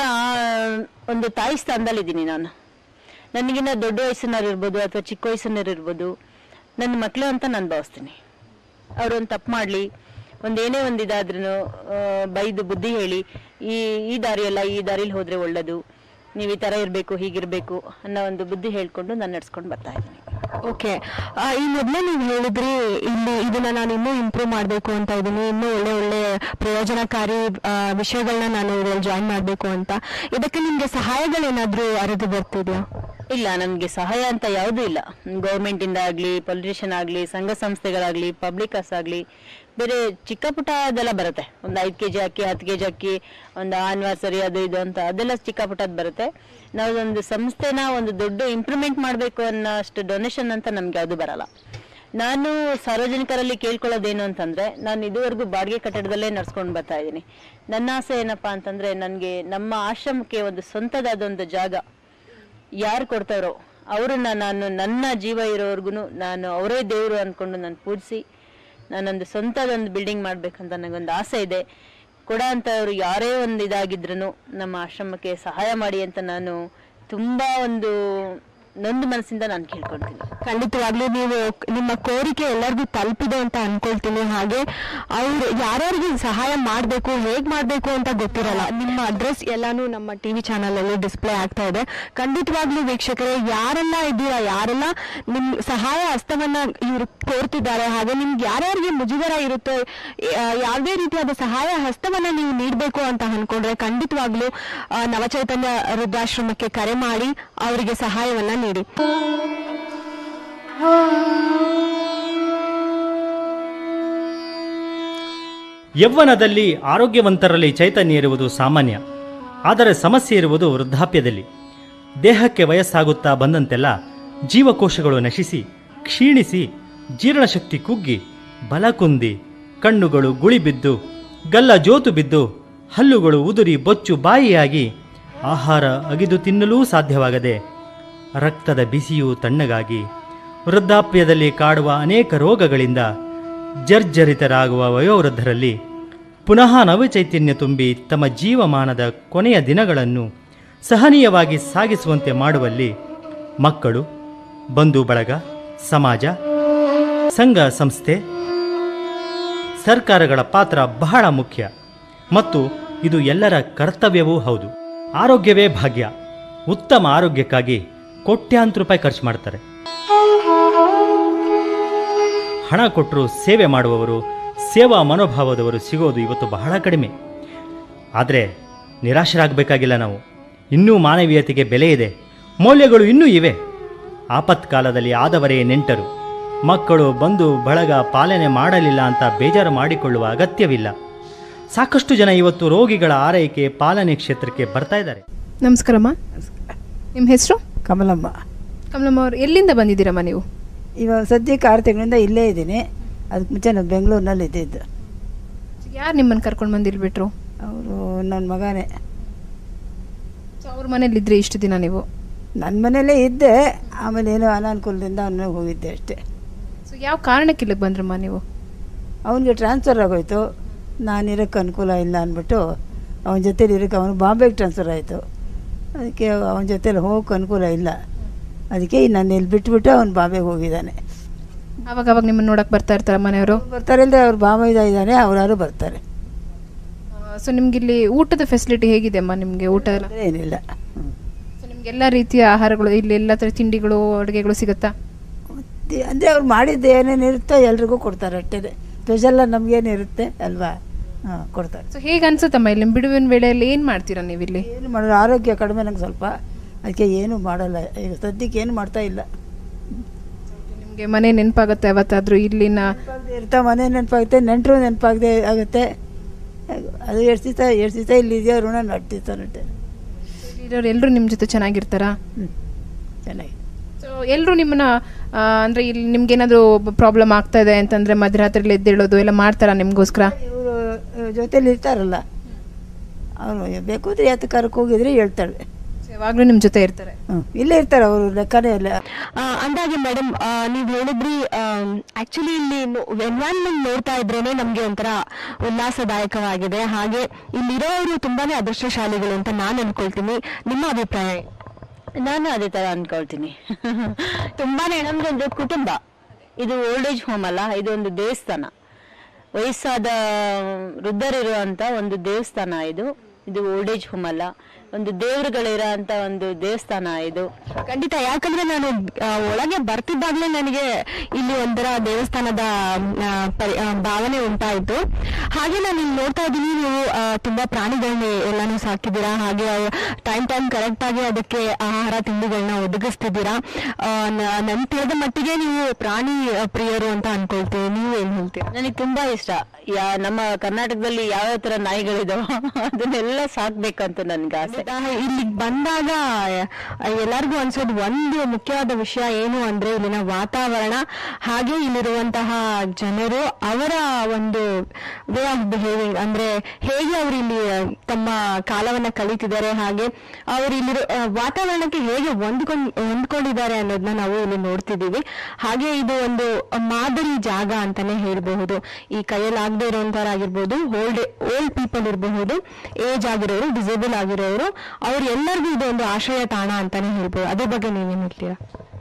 ಒಂದು ತಾಯಿ ಸ್ಥಾನದಲ್ಲಿ ಇದ್ದೀನಿ ನಾನು ನನಗಿನ್ನ ದೊಡ್ಡ ವಯಸ್ಸಿನವ್ರು ಇರ್ಬೋದು ಅಥವಾ ಚಿಕ್ಕ ವಯಸ್ಸಿನವ್ರು ಇರ್ಬೋದು ನನ್ನ ಮಕ್ಕಳು ಅಂತ ನಾನು ಭಾವಿಸ್ತೀನಿ ಅವ್ರು ಒಂದು ತಪ್ಪು ಮಾಡಲಿ ಒಂದು ಏನೇ ಒಂದು ಇದಾದ್ರೂ ಬೈದು ಬುದ್ಧಿ ಹೇಳಿ ಈ ಈ ದಾರಿಯಲ್ಲ ಈ ದಾರಿಲಿ ಹೋದ್ರೆ ಒಳ್ಳೇದು ನೀವು ಈ ತರ ಇರಬೇಕು ಹೀಗಿರ್ಬೇಕು ಅನ್ನೋ ಒಂದು ಬುದ್ಧಿ ಹೇಳ್ಕೊಂಡು ನಾನು ನಡ್ಸ್ಕೊಂಡು ಬರ್ತಾ ಇದ್ದೀನಿ ಓಕೆ ಈ ಮೊದಲೇ ನೀವು ಹೇಳಿದ್ರಿ ಇಲ್ಲಿ ಇದನ್ನ ನಾನು ಇನ್ನೂ ಇಂಪ್ರೂವ್ ಮಾಡಬೇಕು ಅಂತ ಇದ್ದೀನಿ ಇನ್ನೂ ಒಳ್ಳೆ ಒಳ್ಳೆ ಪ್ರಯೋಜನಕಾರಿ ಆ, ವಿಷಯಗಳನ್ನ ನಾನು ಇದ್ರಲ್ಲಿ ಜಾಯಿನ್ ಮಾಡಬೇಕು ಅಂತ ಇದಕ್ಕೆ ನಿಮ್ಗೆ ಸಹಾಯಗಳೇನಾದ್ರೂ ಅರಿದು ಬರ್ತಿದ್ಯಾ ಇಲ್ಲ ನನ್ಗೆ ಸಹಾಯ ಅಂತ ಯಾವುದೂ ಇಲ್ಲ ಗೌರ್ಮೆಂಟ್ ಇಂದ ಆಗ್ಲಿ ಪೊಲಿಟಿಷಿಯನ್ ಆಗ್ಲಿ ಸಂಘ ಸಂಸ್ಥೆಗಳಾಗ್ಲಿ ಪಬ್ಲಿಕರ್ಸ್ ಆಗ್ಲಿ ಬೇರೆ ಚಿಕ್ಕ ಪುಟ್ಟ ಅದೆಲ್ಲ ಬರುತ್ತೆ ಒಂದು ಐದು ಕೆಜಿ ಅಕ್ಕಿ ಹತ್ತು ಕೆಜಿ ಅಕ್ಕಿ ಒಂದು ಆನಿವರ್ಸರಿ ಅದು ಇದು ಅಂತ ಅದೆಲ್ಲ ಚಿಕ್ಕ ಪುಟ್ಟದ್ ಬರುತ್ತೆ ನಾವು ಒಂದು ಸಂಸ್ಥೆನ ಒಂದು ದೊಡ್ಡ ಇಂಪ್ರೂವ್ಮೆಂಟ್ ಮಾಡಬೇಕು ಅನ್ನೋ ಅಷ್ಟು ಡೊನೇಷನ್ ಅಂತ ನಮ್ಗೆ ಯಾವುದು ಬರಲ್ಲ ನಾನು ಸಾರ್ವಜನಿಕರಲ್ಲಿ ಕೇಳ್ಕೊಳ್ಳೋದೇನು ಅಂತಂದ್ರೆ ನಾನು ಇದುವರೆಗೂ ಬಾಡಿಗೆ ಕಟ್ಟಡದಲ್ಲೇ ನಡ್ಸ್ಕೊಂಡು ಬರ್ತಾ ಇದ್ದೀನಿ ನನ್ನ ಆಸೆ ಏನಪ್ಪಾ ಅಂತಂದ್ರೆ ನನಗೆ ನಮ್ಮ ಆಶ್ರಮಕ್ಕೆ ಒಂದು ಸ್ವಂತದಾದ ಒಂದು ಜಾಗ ಯಾರು ಕೊಡ್ತಾರೋ ಅವ್ರನ್ನ ನಾನು ನನ್ನ ಜೀವ ಇರೋವರೆಗೂ ನಾನು ಅವರೇ ದೇವರು ಅನ್ಕೊಂಡು ನಾನು ಪೂಜಿಸಿ ನಾನೊಂದು ಸ್ವಂತದೊಂದು ಬಿಲ್ಡಿಂಗ್ ಮಾಡ್ಬೇಕಂತ ನನಗೊಂದು ಆಸೆ ಇದೆ ಕೊಡ ಅಂತವ್ರು ಯಾರೇ ಒಂದು ಇದಾಗಿದ್ರು ನಮ್ಮ ಆಶ್ರಮಕ್ಕೆ ಸಹಾಯ ಮಾಡಿ ಅಂತ ನಾನು ತುಂಬಾ ಒಂದು ನೊಂದು ಮನಸ್ಸಿಂದ ನಾನು ಕೇಳ್ಕೊಳ್ತೀನಿ ಖಂಡಿತವಾಗ್ಲೂ ನೀವು ನಿಮ್ಮ ಕೋರಿಕೆ ಎಲ್ಲರಿಗೂ ತಲುಪಿದೆ ಅಂತ ಅನ್ಕೊಳ್ತೀನಿ ಹಾಗೆ ಅವ್ರು ಯಾರ್ಯಾರಿಗೆ ಸಹಾಯ ಮಾಡಬೇಕು ಹೇಗ್ ಮಾಡಬೇಕು ಅಂತ ಗೊತ್ತಿರಲ್ಲ ನಿಮ್ಮ ಅಡ್ರೆಸ್ ಎಲ್ಲಾನು ನಮ್ಮ ಟಿವಿ ಚಾನಲ್ ಅಲ್ಲಿ ಡಿಸ್ಪ್ಲೇ ಆಗ್ತಾ ಇದೆ ಖಂಡಿತವಾಗ್ಲೂ ವೀಕ್ಷಕರೇ ಯಾರೆಲ್ಲ ಇದ್ದೀರಾ ಯಾರೆಲ್ಲ ನಿಮ್ ಸಹಾಯ ಹಸ್ತವನ್ನ ಇವರು ಕೋರ್ತಿದ್ದಾರೆ ಹಾಗೆ ನಿಮ್ಗೆ ಯಾರ್ಯಾರಿಗೆ ಮುಜುಗರ ಇರುತ್ತೋ ಆ, ಯಾವುದೇ ರೀತಿಯಾದ ಸಹಾಯ ಹಸ್ತವನ್ನ ನೀವು ನೀಡಬೇಕು ಅಂತ ಅನ್ಕೊಂಡ್ರೆ ಖಂಡಿತವಾಗ್ಲೂ ಆ, ನವಚೈತನ್ಯ ವೃದ್ಧಾಶ್ರಮಕ್ಕೆ ಕರೆ ಮಾಡಿ ಅವರಿಗೆ ಸಹಾಯವನ್ನ ನೀಡಿ ಯೌವನದಲ್ಲಿ ಆರೋಗ್ಯವಂತರಲ್ಲಿ ಚೈತನ್ಯ ಇರುವುದು ಸಾಮಾನ್ಯ ಆದರೆ ಸಮಸ್ಯೆ ಇರುವುದು ವೃದ್ಧಾಪ್ಯದಲ್ಲಿ ದೇಹಕ್ಕೆ ವಯಸ್ಸಾಗುತ್ತಾ ಬಂದಂತೆಲ್ಲ ಜೀವಕೋಶಗಳು ನಶಿಸಿ ಕ್ಷೀಣಿಸಿ ಜೀರ್ಣಶಕ್ತಿ ಕುಗ್ಗಿ ಬಲ ಕುಂದಿ ಕಣ್ಣುಗಳು ಗುಳಿಬಿದ್ದು ಗಲ್ಲ ಜೋತು ಬಿದ್ದು ಹಲ್ಲುಗಳು ಉದುರಿ ಬೊಚ್ಚು ಬಾಯಿಯಾಗಿ ಆಹಾರ ಅಗಿದು ತಿನ್ನಲೂ ಸಾಧ್ಯವಾಗದೆ ರಕ್ತದ ಬಿಸಿಯು ತಣ್ಣಗಾಗಿ ವೃದ್ಧಾಪ್ಯದಲ್ಲಿ ಕಾಡುವ ಅನೇಕ ರೋಗಗಳಿಂದ ಜರ್ಜರಿತರಾಗುವ ವಯೋವೃದ್ಧರಲ್ಲಿ ಪುನಃ ನವಚೈತನ್ಯ ತುಂಬಿ ತಮ್ಮ ಜೀವಮಾನದ ಕೊನೆಯ ದಿನಗಳನ್ನು ಸಹನೀಯವಾಗಿ ಸಾಗಿಸುವಂತೆ ಮಾಡುವಲ್ಲಿ ಮಕ್ಕಳು ಬಂಧು ಬಳಗ ಸಮಾಜ ಸಂಘ ಸಂಸ್ಥೆ ಸರ್ಕಾರಗಳ ಪಾತ್ರ ಬಹಳ ಮುಖ್ಯ ಮತ್ತು ಇದು ಎಲ್ಲರ ಕರ್ತವ್ಯವೂ ಹೌದು ಆರೋಗ್ಯವೇ ಭಾಗ್ಯ ಉತ್ತಮ ಆರೋಗ್ಯಕ್ಕಾಗಿ ಕೋಟ್ಯಾಂತರ ರೂಪಾಯಿ ಖರ್ಚು ಮಾಡ್ತಾರೆ ಹಣ ಕೊಟ್ಟರು ಸೇವೆ ಮಾಡುವವರು ಸೇವಾ ಮನೋಭಾವದವರು ಸಿಗೋದು ಇವತ್ತು ಬಹಳ ಕಡಿಮೆ ಆದರೆ ನಿರಾಶರಾಗಬೇಕಾಗಿಲ್ಲ ನಾವು ಇನ್ನೂ ಮಾನವೀಯತೆಗೆ ಬೆಲೆ ಇದೆ ಮೌಲ್ಯಗಳು ಇನ್ನೂ ಇವೆ ಆಪತ್ಕಾಲದಲ್ಲಿ ಆದವರೇ ನೆಂಟರು ಮಕ್ಕಳು ಬಂದು ಬಳಗ ಪಾಲನೆ ಮಾಡಲಿಲ್ಲ ಅಂತ ಬೇಜಾರು ಮಾಡಿಕೊಳ್ಳುವ ಅಗತ್ಯವಿಲ್ಲ ಸಾಕಷ್ಟು ಜನ ಇವತ್ತು ರೋಗಿಗಳ ಆರೈಕೆ ಪಾಲನೆ ಕ್ಷೇತ್ರಕ್ಕೆ ಬರ್ತಾ ಇದ್ದಾರೆ ನಮಸ್ಕಾರಮ್ಮ ನಿಮ್ಮ ಹೆಸರು ಕಮಲಮ್ಮ ಕಮಲಮ್ಮ ಅವ್ರು ಎಲ್ಲಿಂದ ಬಂದಿದ್ದೀರಮ್ಮ ನೀವು ಇವಾಗ ಸದ್ಯಕ್ಕೆ ಆರು ತಿಂಗಳಿಂದ ಇಲ್ಲೇ ಇದ್ದೀನಿ ಅದಕ್ಕೆ ಮುಂಚೆ ನಾನು ಬೆಂಗಳೂರಿನಲ್ಲಿ ಇದ್ದಿದ್ದು ಯಾರು ನಿಮ್ಮನ್ನು ಕರ್ಕೊಂಡು ಬಂದು ಇಲ್ಲಿ ಬಿಟ್ರು ಅವರು ನನ್ನ ಮಗನೇ ಸೊ ಅವ್ರ ಮನೇಲಿದ್ರಿ ಇಷ್ಟು ದಿನ ನೀವು ನನ್ನ ಮನೇಲೇ ಇದ್ದೆ ಆಮೇಲೆ ಏನೋ ಅನಾನುಕೂಲದಿಂದ ಅವನ ಹೋಗಿದ್ದೆ ಅಷ್ಟೇ ಸೊ ಯಾವ ಕಾರಣಕ್ಕೆ ಇಲ್ಲಿಗೆ ಬಂದ್ರಮ್ಮ ನೀವು ಅವನಿಗೆ ಟ್ರಾನ್ಸ್ಫರ್ ಆಗೋಯ್ತು ನಾನು ಇರೋಕ್ಕೆ ಅನುಕೂಲ ಇಲ್ಲ ಅಂದ್ಬಿಟ್ಟು ಅವನ ಜೊತೇಲಿ ಇರೋಕ್ಕೆ ಅವನು ಬಾಂಬೆಗೆ ಟ್ರಾನ್ಸ್ಫರ್ ಆಯಿತು ಅದಕ್ಕೆ ಅವನ ಜೊತೇಲಿ ಹೋಗೋಕ್ಕೆ ಅನುಕೂಲ ಇಲ್ಲ ಅದಕ್ಕೆ ನಾನು ಇಲ್ಲಿ ಬಿಟ್ಬಿಟ್ಟು ಅವ್ನು ಬಾಂಬೆಗೆ ಹೋಗಿದ್ದಾನೆ ಅವಾಗ ಅವಾಗ ನಿಮ್ಮನ್ನು ನೋಡಕ್ಕೆ ಬರ್ತಾ ಇರ್ತಾರ ಮನೆಯವರು ಬರ್ತಾರೆ ಇಲ್ಲದೆ ಅವ್ರು ಬಾಂಬೆ ಇದ್ದಾನೆ ಅವರಾರು ಬರ್ತಾರೆ ಸೊ ನಿಮ್ಗೆ ಇಲ್ಲಿ ಊಟದ ಫೆಸಿಲಿಟಿ ಹೇಗಿದೆ ಅಮ್ಮ ನಿಮಗೆ ಊಟ ಎಲ್ಲ ಏನಿಲ್ಲ ಸೊ ನಿಮ್ಗೆ ಎಲ್ಲ ರೀತಿಯ ಆಹಾರಗಳು ಇಲ್ಲಿ ಎಲ್ಲ ಥರ ತಿಂಡಿಗಳು ಅಡುಗೆಗಳು ಸಿಗುತ್ತಾ ಅಂದರೆ ಅವ್ರು ಮಾಡಿದ್ದು ಏನೇನು ಇರುತ್ತೋ ಎಲ್ರಿಗೂ ಕೊಡ್ತಾರೆ ಅಷ್ಟೇ ಸ್ಪೆಷಲ್ಲ ನಮಗೇನಿರುತ್ತೆ ಅಲ್ವಾ ಹಾಂ ಕೊಡ್ತಾರೆ ಸೊ ಹೇಗೆ ಅನ್ಸುತ್ತಮ್ಮ ಇಲ್ಲಿ ನಿಮ್ ಬಿಡುವಿನ ವೇಳೆಯಲ್ಲಿ ಏನು ಮಾಡ್ತೀರಾ ನೀವು ಇಲ್ಲಿ ಏನು ಮಾಡೋದು ಆರೋಗ್ಯ ಕಡಿಮೆ ನಂಗೆ ಸ್ವಲ್ಪ ಅದಕ್ಕೆ ಏನು ಮಾಡಲ್ಲ ಈಗ ಸದ್ಯಕ್ಕೆ ಏನು ಮಾಡ್ತಾ ಇಲ್ಲ ನಿಮಗೆ ಮನೆ ನೆನಪಾಗುತ್ತೆ ಯಾವತ್ತಾದ್ರೂ ಇಲ್ಲಿನ ಇರ್ತಾ ಮನೆ ನೆನಪಾಗುತ್ತೆ ನೆಂಟರು ನೆನಪಾಗದೆ ಆಗುತ್ತೆ ಅದು ಎಷ್ಟು ದಿವಸ ಎಷ್ಟು ದಿವಸ ಇಲ್ಲಿದೆಯೋ ಋಣ ನಟ್ಟಿರ್ತಾ ನಟ್ಟೆ ಇರೋರು ಎಲ್ಲರೂ ನಿಮ್ಮ ಜೊತೆ ಚೆನ್ನಾಗಿರ್ತಾರಾ ಚೆನ್ನಾಗಿ ಸೊ ಎಲ್ಲರೂ ನಿಮ್ಮನ್ನ ಆ, ಅಂದ್ರೆ ಇಲ್ಲಿ ನಿಮ್ಗೆ ಏನಾದರೂ ಪ್ರಾಬ್ಲಮ್ ಆಗ್ತಾ ಇದೆ ಅಂತಂದ್ರೆ ಮಧ್ಯರಾತ್ರಿಲಿ ಎದ್ದೇಳೋದು ಎಲ್ಲ ಮಾಡ್ತಾರಾ ನಿಮ್ಗೋಸ್ಕರ ಇವರು ಜೊತೇಲಿ ಇರ್ತಾರಲ್ಲ ಅವರು ಬೇಕು ಅಂದರೆ ಯಾತ ಕರಕ್ಕೆ ಹೋಗಿದ್ರೆ ಹೇಳ್ತಾಳೆ ಯಾವಾಗಲೂ ನಿಮ್ಮ ಜೊತೆ ಇರ್ತಾರೆ ಹ್ಞೂ ಇಲ್ಲೇ ಇರ್ತಾರೆ ಅವರು ಲೆಕ್ಕನೇ ಇಲ್ಲ ಆ, ಅಂದಾಗೆ ಮೇಡಮ್ ನೀವು ಹೇಳಿದ್ರಿ ಆಕ್ಚುಲಿ ಇಲ್ಲಿ ಎನ್ವೈರನ್ಮೆಂಟ್ ನೋಡ್ತಾ ಇದ್ರೇನೆ ನಮ್ಗೆ ಒಂಥರ ಉಲ್ಲಾಸದಾಯಕವಾಗಿದೆ ಹಾಗೆ ಇಲ್ಲಿರೋರು ತುಂಬಾನೇ ಅದೃಷ್ಟಶಾಲಿಗಳು ಅಂತ ನಾನು ಅನ್ಕೊಳ್ತೀನಿ ನಿಮ್ಮ ಅಭಿಪ್ರಾಯ ನಾನು ಅದೇ ತರ ಅನ್ಕೊಳ್ತೀನಿ ತುಂಬಾನೇ ನಮ್ದೊಂದು ಕುಟುಂಬ ಇದು ಓಲ್ಡ್ ಏಜ್ ಹೋಮ್ ಅಲ್ಲ ಇದು ಒಂದು ದೇವಸ್ಥಾನ ವಯಸ್ಸಾದ ವೃದ್ಧರಿರುವಂತ ಒಂದು ದೇವಸ್ಥಾನ ಇದು ಇದು ಓಲ್ಡ್ ಏಜ್ ಹೋಮ್ ಅಲ್ಲ ಒಂದು ದೇವರುಗಳಿರೋ ಅಂತ ಒಂದು ದೇವಸ್ಥಾನ ಇದು ಖಂಡಿತ ಯಾಕಂದ್ರೆ ನಾನು ಆ, ಒಳಗೆ ಬರ್ತಿದ್ದಾಗ್ಲೇ ನನಗೆ ಇಲ್ಲಿ ಒಂಥರ ದೇವಸ್ಥಾನದ ಆ, ಪರಿ- ಆ, ಭಾವನೆ ಉಂಟಾಯಿತು ಹಾಗೆ ನಾನು ಇಲ್ಲಿ ನೋಡ್ತಾ ಇದ್ದೀನಿ ನೀವು ಆ, ತುಂಬಾ ಪ್ರಾಣಿಗಳನ್ನ ಎಲ್ಲಾನು ಸಾಕಿದ್ದೀರಾ ಹಾಗೆ ಟೈಮ್ ಟೈಮ್ ಕರೆಕ್ಟ್ ಆಗಿ ಅದಕ್ಕೆ ಆಹಾರ ತಿಂಡಿಗಳನ್ನ ಒದಗಿಸ್ತಿದ್ದೀರಾ ಆ, ನ- ನನ್ ತಿಳಿದ ಮಟ್ಟಿಗೆ ನೀವು ಪ್ರಾಣಿ ಆ, ಪ್ರಿಯರು ಅಂತ ಅನ್ಕೊಳ್ತೀವಿ ನೀವು ಏನ್ ಹೇಳ್ತೀರಾ ನನಗೆ ತುಂಬಾ ಇಷ್ಟ ಯಾ ನಮ್ಮ ಕರ್ನಾಟಕದಲ್ಲಿ ಯಾವ್ಯಾವ ತರ ನಾಯಿಗಳಿದಾವ ಅದನ್ನೆಲ್ಲ ಸಾಕ್ಬೇಕಂತ ನನ್ಗೆ ಆಸೆ ಇಲ್ಲಿಗೆ ಬಂದಾಗ ಆ, ಎಲ್ಲರಿಗೂ ಅನ್ಸೋದು ಒಂದು ಮುಖ್ಯವಾದ ವಿಷಯ ಏನು ಅಂದ್ರೆ ಇಲ್ಲಿನ ವಾತಾವರಣ ಹಾಗೆ ಇಲ್ಲಿರುವಂತಹ ಜನರು ಅವರ ಒಂದು ವೇ ಆಫ್ ಬಿಹೇವಿಂಗ್ ಅಂದ್ರೆ ಹೇಗೆ ಅವರು ಇಲ್ಲಿ ತಮ್ಮ ಕಾಲವನ್ನ ಕಳೀತಿದ್ದಾರೆ ಹಾಗೆ ಅವರು ಇಲ್ಲಿರೋ ಆ, ವಾತಾವರಣಕ್ಕೆ ಹೇಗೆ ಹೊಂದ್ಕೊಂಡ್ ಹೊಂದ್ಕೊಂಡಿದ್ದಾರೆ ಅನ್ನೋದನ್ನ ನಾವು ಇಲ್ಲಿ ನೋಡ್ತಿದೀವಿ ಹಾಗೆ ಇದು ಒಂದು ಮಾದರಿ ಜಾಗ ಅಂತಾನೆ ಹೇಳ್ಬಹುದು ಈ ಕೈಯಲ್ಲಿ ಆಗದೆ ಇರುವಂತವರಾಗಿರ್ಬೋದು ಓಲ್ಡ್ ಓಲ್ಡ್ ಪೀಪಲ್ ಇರಬಹುದು ಏಜ್ ಆಗಿರೋರು ಡಿಸೇಬಲ್ ಆಗಿರೋರು ಅವ್ರು ಎಲ್ಲರಿಗೂ ಇದು ಒಂದು ಆಶ್ರಯ ತಾಣ ಅಂತಾನೆ ಹೇಳ್ಬೋದು ಅದ್ರ ಬಗ್ಗೆ ನೀವೇನ್ ಹೇಳ್ತೀರಾ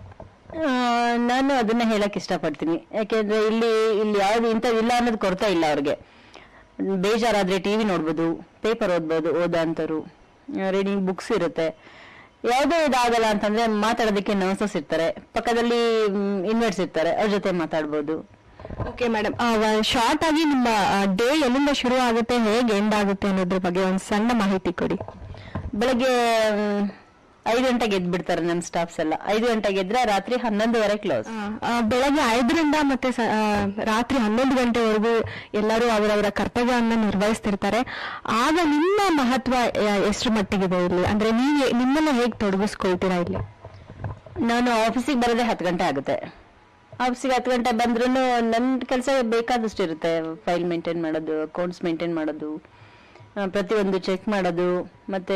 ಆ, ನಾನು ಅದನ್ನ ಹೇಳಕ್ ಇಷ್ಟಪಡ್ತೀನಿ ಯಾಕೆಂದ್ರೆ ಇಲ್ಲಿ ಇಲ್ಲಿ ಯಾವ್ದು ಇಂಥದ್ದು ಇಲ್ಲ ಅನ್ನೋದು ಕೊರತೆ ಇಲ್ಲ ಅವ್ರಿಗೆ ಬೇಜಾರಾದ್ರೆ ಟಿವಿ ನೋಡ್ಬೋದು ಪೇಪರ್ ಓದ್ಬೋದು ಓದಂತರು ರೀಡಿಂಗ್ ಬುಕ್ಸ್ ಇರುತ್ತೆ ಯಾವುದೇ ಇದಾಗಲ್ಲ ಅಂತಂದ್ರೆ ಮಾತಾಡೋದಕ್ಕೆ ನರ್ಸಸ್ ಇರ್ತಾರೆ ಪಕ್ಕದಲ್ಲಿ ಇನ್ವೆಟ್ಸ್ ಇರ್ತಾರೆ ಅವ್ರ ಜೊತೆ ಮಾತಾಡ್ಬೋದು ಓಕೆ ಮೇಡಮ್ ಶಾರ್ಟ್ ಆಗಿ ನಿಮ್ಮ ಡೇ ಎಲ್ಲಿಂದ ಶುರು ಆಗುತ್ತೆ ಹೇಗೆ ಎಂಡ್ ಆಗುತ್ತೆ ಅನ್ನೋದ್ರ ಬಗ್ಗೆ ಒಂದು ಸಣ್ಣ ಮಾಹಿತಿ ಕೊಡಿ ಬೆಳಗ್ಗೆ ಮ್, ಐದು ಗಂಟೆಗೆ ಎದ್ದು ಬಿಡ್ತಾರೆ ನಮ್ಮ ಸ್ಟಾಫ್ಸ್ ಎಲ್ಲ ಐದು ಗಂಟೆಗೆ ಎದ್ರೆ ರಾತ್ರಿ ಹನ್ನೊಂದುವರೆ ಕ್ಲೋಸ್ ಆ, ಬೆಳಗ್ಗೆ ಐದರಿಂದ ಮತ್ತೆ ಸ- ಆ, ರಾತ್ರಿ ಹನ್ನೊಂದು ಗಂಟೆವರೆಗೂ ಎಲ್ಲರೂ ಅವರವರ ಕರ್ತವ್ಯವನ್ನು ನಿರ್ವಹಿಸ್ತಿರ್ತಾರೆ ಆಗ ನಿಮ್ಮ ಮಹತ್ವ ಆ, ಎಷ್ಟು ಮಟ್ಟಿಗಿದೆ ಇಲ್ಲಿ ಅಂದ್ರೆ ನೀವು ನಿಮ್ಮನ್ನ ಹೇಗೆ ತೊಡಗಿಸ್ಕೊಳ್ತೀರಾ ಇಲ್ಲಿ ನಾನು ಆಫೀಸಿಗೆ ಬರೋದೇ ಹತ್ತು ಗಂಟೆ ಆಗುತ್ತೆ ಆಫೀಸಿಗೆ ಹತ್ತು ಗಂಟೆ ಬಂದ್ರೂ ನನ್ನ ಕೆಲಸ ಬೇಕಾದಷ್ಟು ಇರುತ್ತೆ ಫೈಲ್ ಮೇಂಟೈನ್ ಮಾಡೋದು ಅಕೌಂಟ್ಸ್ ಮೇಂಟೈನ್ ಮಾಡೋದು ಆ, ಪ್ರತಿಯೊಂದು ಚೆಕ್ ಮಾಡೋದು ಮತ್ತೆ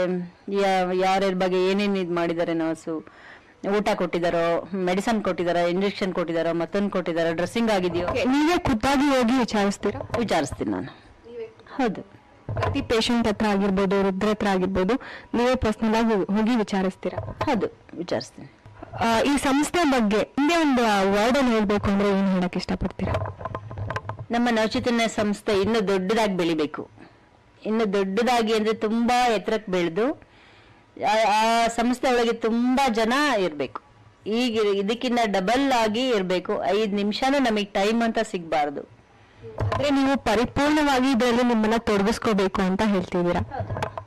ಯಾ- ಯಾರ್ಯಾರ ಬಗ್ಗೆ ಏನೇನು ಇದು ಮಾಡಿದ್ದಾರೆ ನರ್ಸು ಊಟ ಕೊಟ್ಟಿದ್ದಾರೋ ಮೆಡಿಸನ್ ಕೊಟ್ಟಿದ್ದಾರೋ ಇಂಜೆಕ್ಷನ್ ಕೊಟ್ಟಿದ್ದಾರೋ ಮತ್ತೊಂದು ಕೊಟ್ಟಿದ್ದಾರೋ ಡ್ರೆಸ್ಸಿಂಗ್ ಆಗಿದೆಯೋ ನೀವೇ ಖುದ್ದಾಗಿ ಹೋಗಿ ವಿಚಾರಿಸ್ತೀರಾ ವಿಚಾರಿಸ್ತೀನಿ ನಾನು ಹೌದು ಪ್ರತಿ ಪೇಷಂಟ್ ಹತ್ರ ಆಗಿರ್ಬೋದು ವೃದ್ಧರ ಹತ್ರ ಆಗಿರ್ಬೋದು ನೀವೇ ಪರ್ಸನಲ್ ಆಗಿ ಹೋಗಿ ವಿಚಾರಿಸ್ತೀರಾ ಹೌದು ವಿಚಾರಿಸ್ತೀನಿ ಆ, ಈ ಸಂಸ್ಥೆ ಬಗ್ಗೆ ಹಿಂದೆ ಒಂದು ವರ್ಡ್ ಅಲ್ಲಿ ಹೇಳ್ಬೇಕು ಅಂದ್ರೆ ಏನ್ ಹೇಳಕ್ ಇಷ್ಟಪಡ್ತೀರಾ ನಮ್ಮ ನವಚೈತನ್ಯ ಸಂಸ್ಥೆ ಇನ್ನು ದೊಡ್ಡದಾಗಿ ಬೆಳಿಬೇಕು ಇನ್ನು ದೊಡ್ಡದಾಗಿ ಅಂದ್ರೆ ತುಂಬಾ ಎತ್ತರಕ್ಕೆ ಬೆಳೆದು ಆ- ಆ ಸಂಸ್ಥೆ ಒಳಗೆ ತುಂಬಾ ಜನ ಇರ್ಬೇಕು ಈಗ ಇದಕ್ಕಿಂತ ಡಬಲ್ ಆಗಿ ಇರ್ಬೇಕು ಐದ್ ನಿಮಿಷನೂ ನಮಗೆ ಟೈಮ್ ಅಂತ ಸಿಗ್ಬಾರ್ದು ಅಂದ್ರೆ ನೀವು ಪರಿಪೂರ್ಣವಾಗಿ ಇದರಲ್ಲಿ ನಿಮ್ಮನ್ನ ತೊಡಗಿಸ್ಕೋಬೇಕು ಅಂತ ಹೇಳ್ತಿದ್ದೀರಾ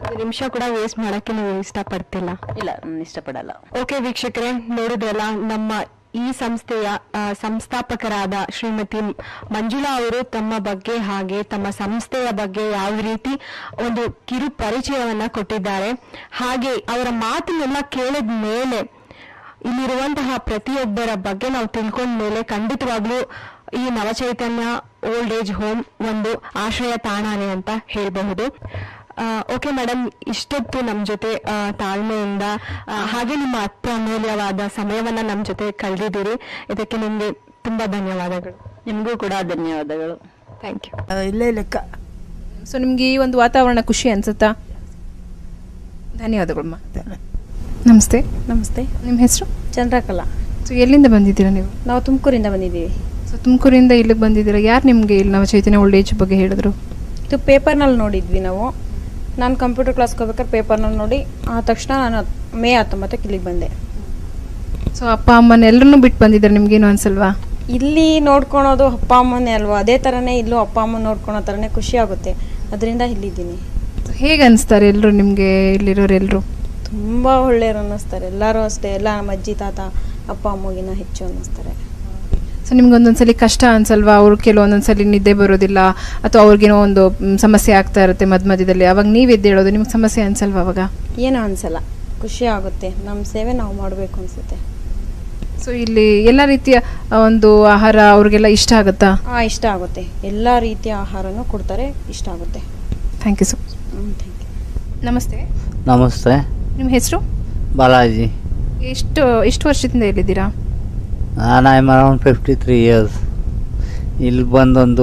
ನಿಮಿಷ ಕೂಡ ವೇಸ್ಟ್ ಮಾಡಕ್ಕೆ ನೀವು ಇಷ್ಟಪಡ್ತಿಲ್ಲ ಇಲ್ಲ ನಾನು ಇಷ್ಟಪಡಲ್ಲ ಓಕೆ ವೀಕ್ಷಕರೇ ನೋಡಿದ್ರಲ್ಲ ನಮ್ಮ ಈ ಸಂಸ್ಥೆಯ ಆ, ಸಂಸ್ಥಾಪಕರಾದ ಶ್ರೀಮತಿ ಮಂಜುಳಾ ಅವರು ತಮ್ಮ ಬಗ್ಗೆ ಹಾಗೆ ತಮ್ಮ ಸಂಸ್ಥೆಯ ಬಗ್ಗೆ ಯಾವ ರೀತಿ ಒಂದು ಕಿರು ಪರಿಚಯವನ್ನ ಕೊಟ್ಟಿದ್ದಾರೆ ಹಾಗೆ ಅವರ ಮಾತನ್ನೆಲ್ಲ ಕೇಳಿದ ಮೇಲೆ ಇಲ್ಲಿರುವಂತಹ ಪ್ರತಿಯೊಬ್ಬರ ಬಗ್ಗೆ ನಾವು ತಿಳ್ಕೊಂಡ ಮೇಲೆ ಖಂಡಿತವಾಗ್ಲೂ ಈ ನವಚೈತನ್ಯ ಓಲ್ಡ್ ಏಜ್ ಹೋಮ್ ಒಂದು ಆಶ್ರಯ ತಾಣಾನೆ ಅಂತ ಹೇಳಬಹುದು ಓಕೆ ಮೇಡಮ್ ಇಷ್ಟೊತ್ತು ನಮ್ಮ ಜೊತೆ ಆ, ತಾಳ್ಮೆಯಿಂದ ಆ, ಹಾಗೆ ನಿಮ್ಮ ಅತ್ತ ಅಮೂಲ್ಯವಾದ ಸಮಯವನ್ನ ನಮ್ಮ ಜೊತೆ ಕಳೆದಿದ್ದೀರಿ ಇದಕ್ಕೆ ನಿಮಗೆ ತುಂಬಾ ಧನ್ಯವಾದಗಳು ನಿಮಗೂ ಕೂಡ ಧನ್ಯವಾದಗಳು ಥ್ಯಾಂಕ್ ಯು ಇಲ್ಲೇ ಲೆಕ್ಕ ಸೊ ನಿಮ್ಗೆ ಈ ಒಂದು ವಾತಾವರಣ ಖುಷಿ ಅನ್ಸುತ್ತಾ ಧನ್ಯವಾದಗಳಮ್ಮ ನಮಸ್ತೆ ನಮಸ್ತೆ ನಿಮ್ಮ ಹೆಸರು ಚಂದ್ರಕಲಾ ಸೊ ಎಲ್ಲಿಂದ ಬಂದಿದ್ದೀರಾ ನೀವು ನಾವು ತುಮಕೂರಿಂದ ಬಂದಿದ್ದೀವಿ ಸೊ ತುಮಕೂರಿಂದ ಇಲ್ಲಿಗೆ ಬಂದಿದ್ದೀರಾ ಯಾರು ನಿಮಗೆ ಇಲ್ಲಿ ನಾವು ಚೈತನ್ಯ ಓಲ್ಡ್ ಏಜ್ ಬಗ್ಗೆ ಹೇಳಿದ್ರು ಇದು ಪೇಪರ್ನಲ್ಲಿ ನೋಡಿದ್ವಿ ನಾವು ನಾನು ಕಂಪ್ಯೂಟರ್ ಕ್ಲಾಸ್ಗೆ ಹೋಗ್ಬೇಕಾದ್ರೆ ಪೇಪರ್ನಲ್ಲಿ ನೋಡಿ ಆ ತಕ್ಷಣ ನಾನು ಮೇ ಹತ್ತೊಂಬತ್ತಕ್ಕೆ ಇಲ್ಲಿಗೆ ಬಂದೆ ಸೊ ಅಪ್ಪ ಅಮ್ಮನ ಎಲ್ಲರನ್ನೂ ಬಿಟ್ಟು ಬಂದಿದ್ದಾರೆ ನಿಮ್ಗೇನು ಅನ್ಸಲ್ವಾ ಇಲ್ಲಿ ನೋಡ್ಕೊಳೋದು ಅಪ್ಪ ಅಮ್ಮನೇ ಅಲ್ವಾ ಅದೇ ಥರನೇ ಇಲ್ಲೂ ಅಪ್ಪ ಅಮ್ಮ ನೋಡ್ಕೊಳೋ ಥರನೇ ಖುಷಿ ಆಗುತ್ತೆ ಅದರಿಂದ ಇಲ್ಲಿದ್ದೀನಿ ಹೇಗೆ ಅನಿಸ್ತಾರೆ ಎಲ್ಲರೂ ನಿಮಗೆ ಇಲ್ಲಿರೋರು ಎಲ್ಲರೂ ತುಂಬ ಒಳ್ಳೆಯವರು ಅನ್ನಿಸ್ತಾರೆ ಎಲ್ಲರೂ ಅಷ್ಟೇ ಎಲ್ಲ ನಮ್ಮ ಅಜ್ಜಿ ತಾತ ಅಪ್ಪ ಅಮ್ಮಗಿನ ಹೆಚ್ಚು ಅನ್ನಿಸ್ತಾರೆ ಸೊ ನಿಮ್ಗೆ ಒಂದೊಂದ್ಸಲಿ ಕಷ್ಟ ಅನ್ಸಲ್ವಾ ಅವ್ರು ಕೆಲವೊಂದೊಂದ್ಸಲಿ ನಿದ್ದೆ ಬರೋದಿಲ್ಲ ಅಥವಾ ಅವ್ರಿಗೇನೋ ಒಂದು ಮ್, ಸಮಸ್ಯೆ ಆಗ್ತಾ ಇರುತ್ತೆ ಮಧ್ಯ ಮಧ್ಯದಲ್ಲಿ ಅವಾಗ ನೀವು ಎದ್ದೇಳೋದು ನಿಮ್ಗೆ ಸಮಸ್ಯೆ ಅನ್ಸಲ್ವಾ ಅವಾಗ ಏನೂ ಅನ್ಸಲ್ಲ ಖುಷಿ ಆಗುತ್ತೆ ನಮ್ಮ ಸೇವೆ ನಾವು ಮಾಡಬೇಕು ಅನಿಸುತ್ತೆ ಸೊ ಇಲ್ಲಿ ಎಲ್ಲ ರೀತಿಯ ಆ, ಒಂದು ಆಹಾರ ಅವ್ರಿಗೆಲ್ಲ ಇಷ್ಟ ಆಗುತ್ತಾ ಹಾಂ ಇಷ್ಟ ಆಗುತ್ತೆ ಎಲ್ಲ ರೀತಿಯ ಆಹಾರನೂ ಕೊಡ್ತಾರೆ ಇಷ್ಟ ಆಗುತ್ತೆ thank you so hmm, thank you. ನಮಸ್ತೆ ನಮಸ್ತೆ ನಿಮ್ಮ ಹೆಸರು ಬಾಲಾಜಿ ಎಷ್ಟು ಎಷ್ಟು ವರ್ಷದಿಂದ ಇಲ್ಲಿದ್ದೀರಾ ನಾನು I am around fifty three years ಇಲ್ಲಿ ಬಂದೊಂದು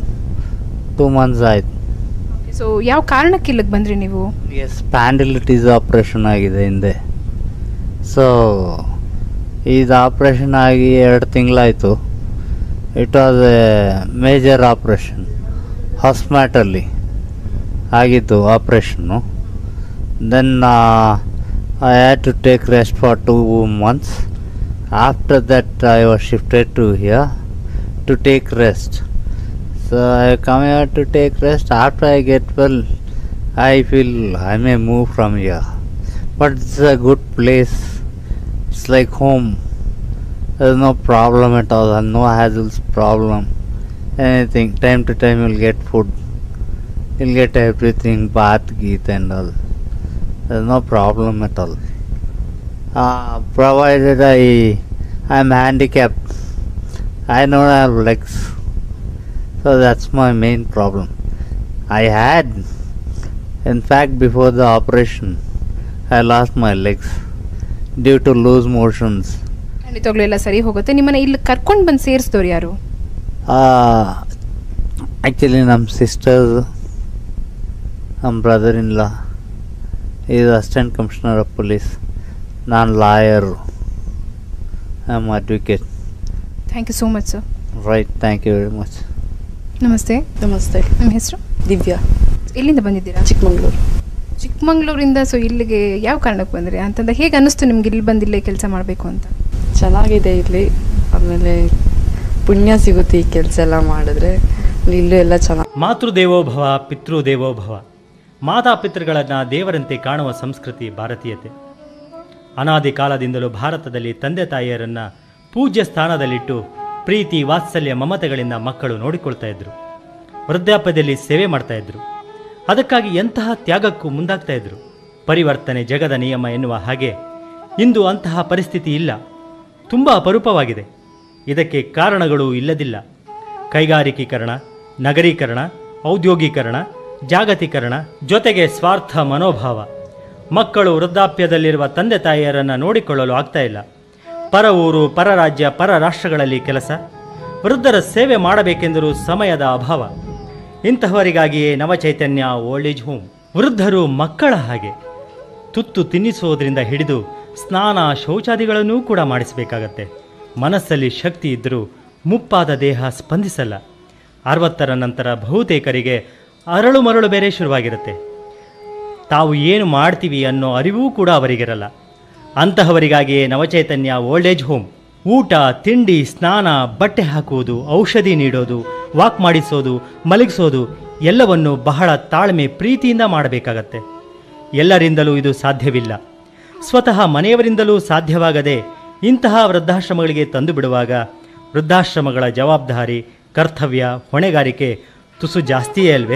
ಟೂ ಮಂತ್ಸ್ ಆಯ್ತು ಸೊ ಯಾವ ಕಾರಣಕ್ಕೆ ಇಲ್ಲಿಗೆ ಬಂದ್ರಿ ನೀವು ಎಸ್ ಸ್ಪ್ಯಾಂಡಿಲಿಟೀಸ್ ಆಪ್ರೇಷನ್ ಆಗಿದೆ ಹಿಂದೆ ಸೊ ಇದು ಆಪ್ರೇಷನ್ ಆಗಿ ಎರಡು ತಿಂಗಳಾಯಿತು it was a major operation ಹಾಸ್ಮ್ಯಾಟಲ್ಲಿ ಆಗಿತ್ತು operation then I had to take rest for two months after that I was shifted to here to take rest so I come here to take rest after I get well I feel I may move from here, but it's a good place. It's like home. There's no problem at all, and no hassles problem. Anything time to time you'll get food. You'll get everything, bath, geet, and all. There's no problem at all. Uh, provided I I'm handicapped, I don't have legs, so that's my main problem. I had in fact, before the operation, I lost my legs due to loose motions. ಖಂಡಿತವಾಗ್ಲೂ ಎಲ್ಲ ಸರಿ ಹೋಗುತ್ತೆ ನಿಮ್ಮನ್ನ ಇಲ್ಲಿ ಕರ್ಕೊಂಡು ಬಂದು ಸೇರಿಸಿದವ್ರು ಯಾರು Uh, actually, ನಮ್ಮ ಸಿಸ್ಟರ್ಸ್ ನಮ್ಮ brother in law is assistant commissioner of police ನಾನು lawyer I am advocate thank you so much sir right thank you very much ನಮಸ್ತೆ ನಮಸ್ತೆ ನಿಮ್ಮ ಹೆಸರು ದಿವ್ಯಾ ಎಲ್ಲಿಂದ ಬಂದಿದ್ದೀರಾ ಚಿಕ್ಕಮಂಗ್ಳೂರು ಚಿಕ್ಕಮಂಗ್ಳೂರಿಂದ ಸೊ ಇಲ್ಲಿಗೆ ಯಾವ ಕಾರಣಕ್ಕೆ ಬಂದ್ರಿ ಅಂತಂದ್ರೆ ಹೇಗೆ ಅನ್ನಿಸ್ತು ನಿಮ್ಗೆ ಇಲ್ಲಿ ಬಂದು ಇಲ್ಲೇ ಕೆಲಸ ಮಾಡಬೇಕು ಅಂತ ಚೆನ್ನಾಗಿದೆ ಇಲ್ಲಿ ಆಮೇಲೆ ಪುಣ್ಯ ಸಿಗುತ್ತೆ ಈ ಕೆಲಸ ಎಲ್ಲ ಮಾಡಿದ್ರೆ ಇಲ್ಲೂ ಎಲ್ಲ ಚೆನ್ನಾಗಿ ಮಾತೃದೇವೋಭವ ಪಿತೃದೇವೋಭವ ಮಾತಾಪಿತೃಗಳನ್ನು ದೇವರಂತೆ ಕಾಣುವ ಸಂಸ್ಕೃತಿ ಭಾರತೀಯತೆ ಅನಾದಿ ಕಾಲದಿಂದಲೂ ಭಾರತದಲ್ಲಿ ತಂದೆ ತಾಯಿಯರನ್ನು ಪೂಜ್ಯ ಸ್ಥಾನದಲ್ಲಿಟ್ಟು ಪ್ರೀತಿ ವಾತ್ಸಲ್ಯ ಮಮತೆಗಳಿಂದ ಮಕ್ಕಳು ನೋಡಿಕೊಳ್ತಾ ಇದ್ರು ವೃದ್ಧಾಪ್ಯದಲ್ಲಿ ಸೇವೆ ಮಾಡ್ತಾ ಇದ್ರು ಅದಕ್ಕಾಗಿ ಎಂತಹ ತ್ಯಾಗಕ್ಕೂ ಮುಂದಾಗ್ತಾ ಇದ್ರು ಪರಿವರ್ತನೆ ಜಗದ ನಿಯಮ ಎನ್ನುವ ಹಾಗೆ ಇಂದು ಅಂತಹ ಪರಿಸ್ಥಿತಿ ಇಲ್ಲ ತುಂಬ ಅಪರೂಪವಾಗಿದೆ ಇದಕ್ಕೆ ಕಾರಣಗಳು ಇಲ್ಲದಿಲ್ಲ ಕೈಗಾರಿಕೀಕರಣ ನಗರೀಕರಣ ಔದ್ಯೋಗೀಕರಣ ಜಾಗತೀಕರಣ ಜೊತೆಗೆ ಸ್ವಾರ್ಥ ಮನೋಭಾವ ಮಕ್ಕಳು ವೃದ್ಧಾಪ್ಯದಲ್ಲಿರುವ ತಂದೆ ತಾಯಿಯರನ್ನು ನೋಡಿಕೊಳ್ಳಲು ಆಗ್ತಾ ಇಲ್ಲ ಪರ ಊರು ಪರ ರಾಜ್ಯ ಪರ ರಾಷ್ಟ್ರಗಳಲ್ಲಿ ಕೆಲಸ ವೃದ್ಧರ ಸೇವೆ ಮಾಡಬೇಕೆಂದರೂ ಸಮಯದ ಅಭಾವ ಇಂತಹವರಿಗಾಗಿಯೇ ನವಚೈತನ್ಯ ಓಲ್ಡ್ ಏಜ್ ಹೋಮ್ ವೃದ್ಧರು ಮಕ್ಕಳ ಹಾಗೆ ತುತ್ತು ತಿನ್ನಿಸುವುದರಿಂದ ಹಿಡಿದು ಸ್ನಾನ ಶೌಚಾದಿಗಳನ್ನೂ ಕೂಡ ಮಾಡಿಸಬೇಕಾಗತ್ತೆ ಮನಸ್ಸಲ್ಲಿ ಶಕ್ತಿ ಇದ್ದರೂ ಮುಪ್ಪಾದ ದೇಹ ಸ್ಪಂದಿಸಲ್ಲ ಅರವತ್ತರ ನಂತರ ಬಹುತೇಕರಿಗೆ ಅರಳು ಮರಳು ಬೇರೆ ಶುರುವಾಗಿರುತ್ತೆ ತಾವು ಏನು ಮಾಡ್ತೀವಿ ಅನ್ನೋ ಅರಿವೂ ಕೂಡ ಅವರಿಗಿರಲ್ಲ ಅಂತಹವರಿಗಾಗಿಯೇ ನವಚೈತನ್ಯ ಓಲ್ಡ್ ಏಜ್ ಹೋಮ್ ಊಟ ತಿಂಡಿ ಸ್ನಾನ ಬಟ್ಟೆ ಹಾಕುವುದು ಔಷಧಿ ನೀಡೋದು ವಾಕ್ ಮಾಡಿಸೋದು ಮಲಗಿಸೋದು ಎಲ್ಲವನ್ನು ಬಹಳ ತಾಳ್ಮೆ ಪ್ರೀತಿಯಿಂದ ಮಾಡಬೇಕಾಗತ್ತೆ ಎಲ್ಲರಿಂದಲೂ ಇದು ಸಾಧ್ಯವಿಲ್ಲ ಸ್ವತಃ ಮನೆಯವರಿಂದಲೂ ಸಾಧ್ಯವಾಗದೆ ಇಂತಹ ವೃದ್ಧಾಶ್ರಮಗಳಿಗೆ ತಂದು ಬಿಡುವಾಗ ವೃದ್ಧಾಶ್ರಮಗಳ ಜವಾಬ್ದಾರಿ ಕರ್ತವ್ಯ ಹೊಣೆಗಾರಿಕೆ ತುಸು ಜಾಸ್ತಿಯೇ ಅಲ್ವೇ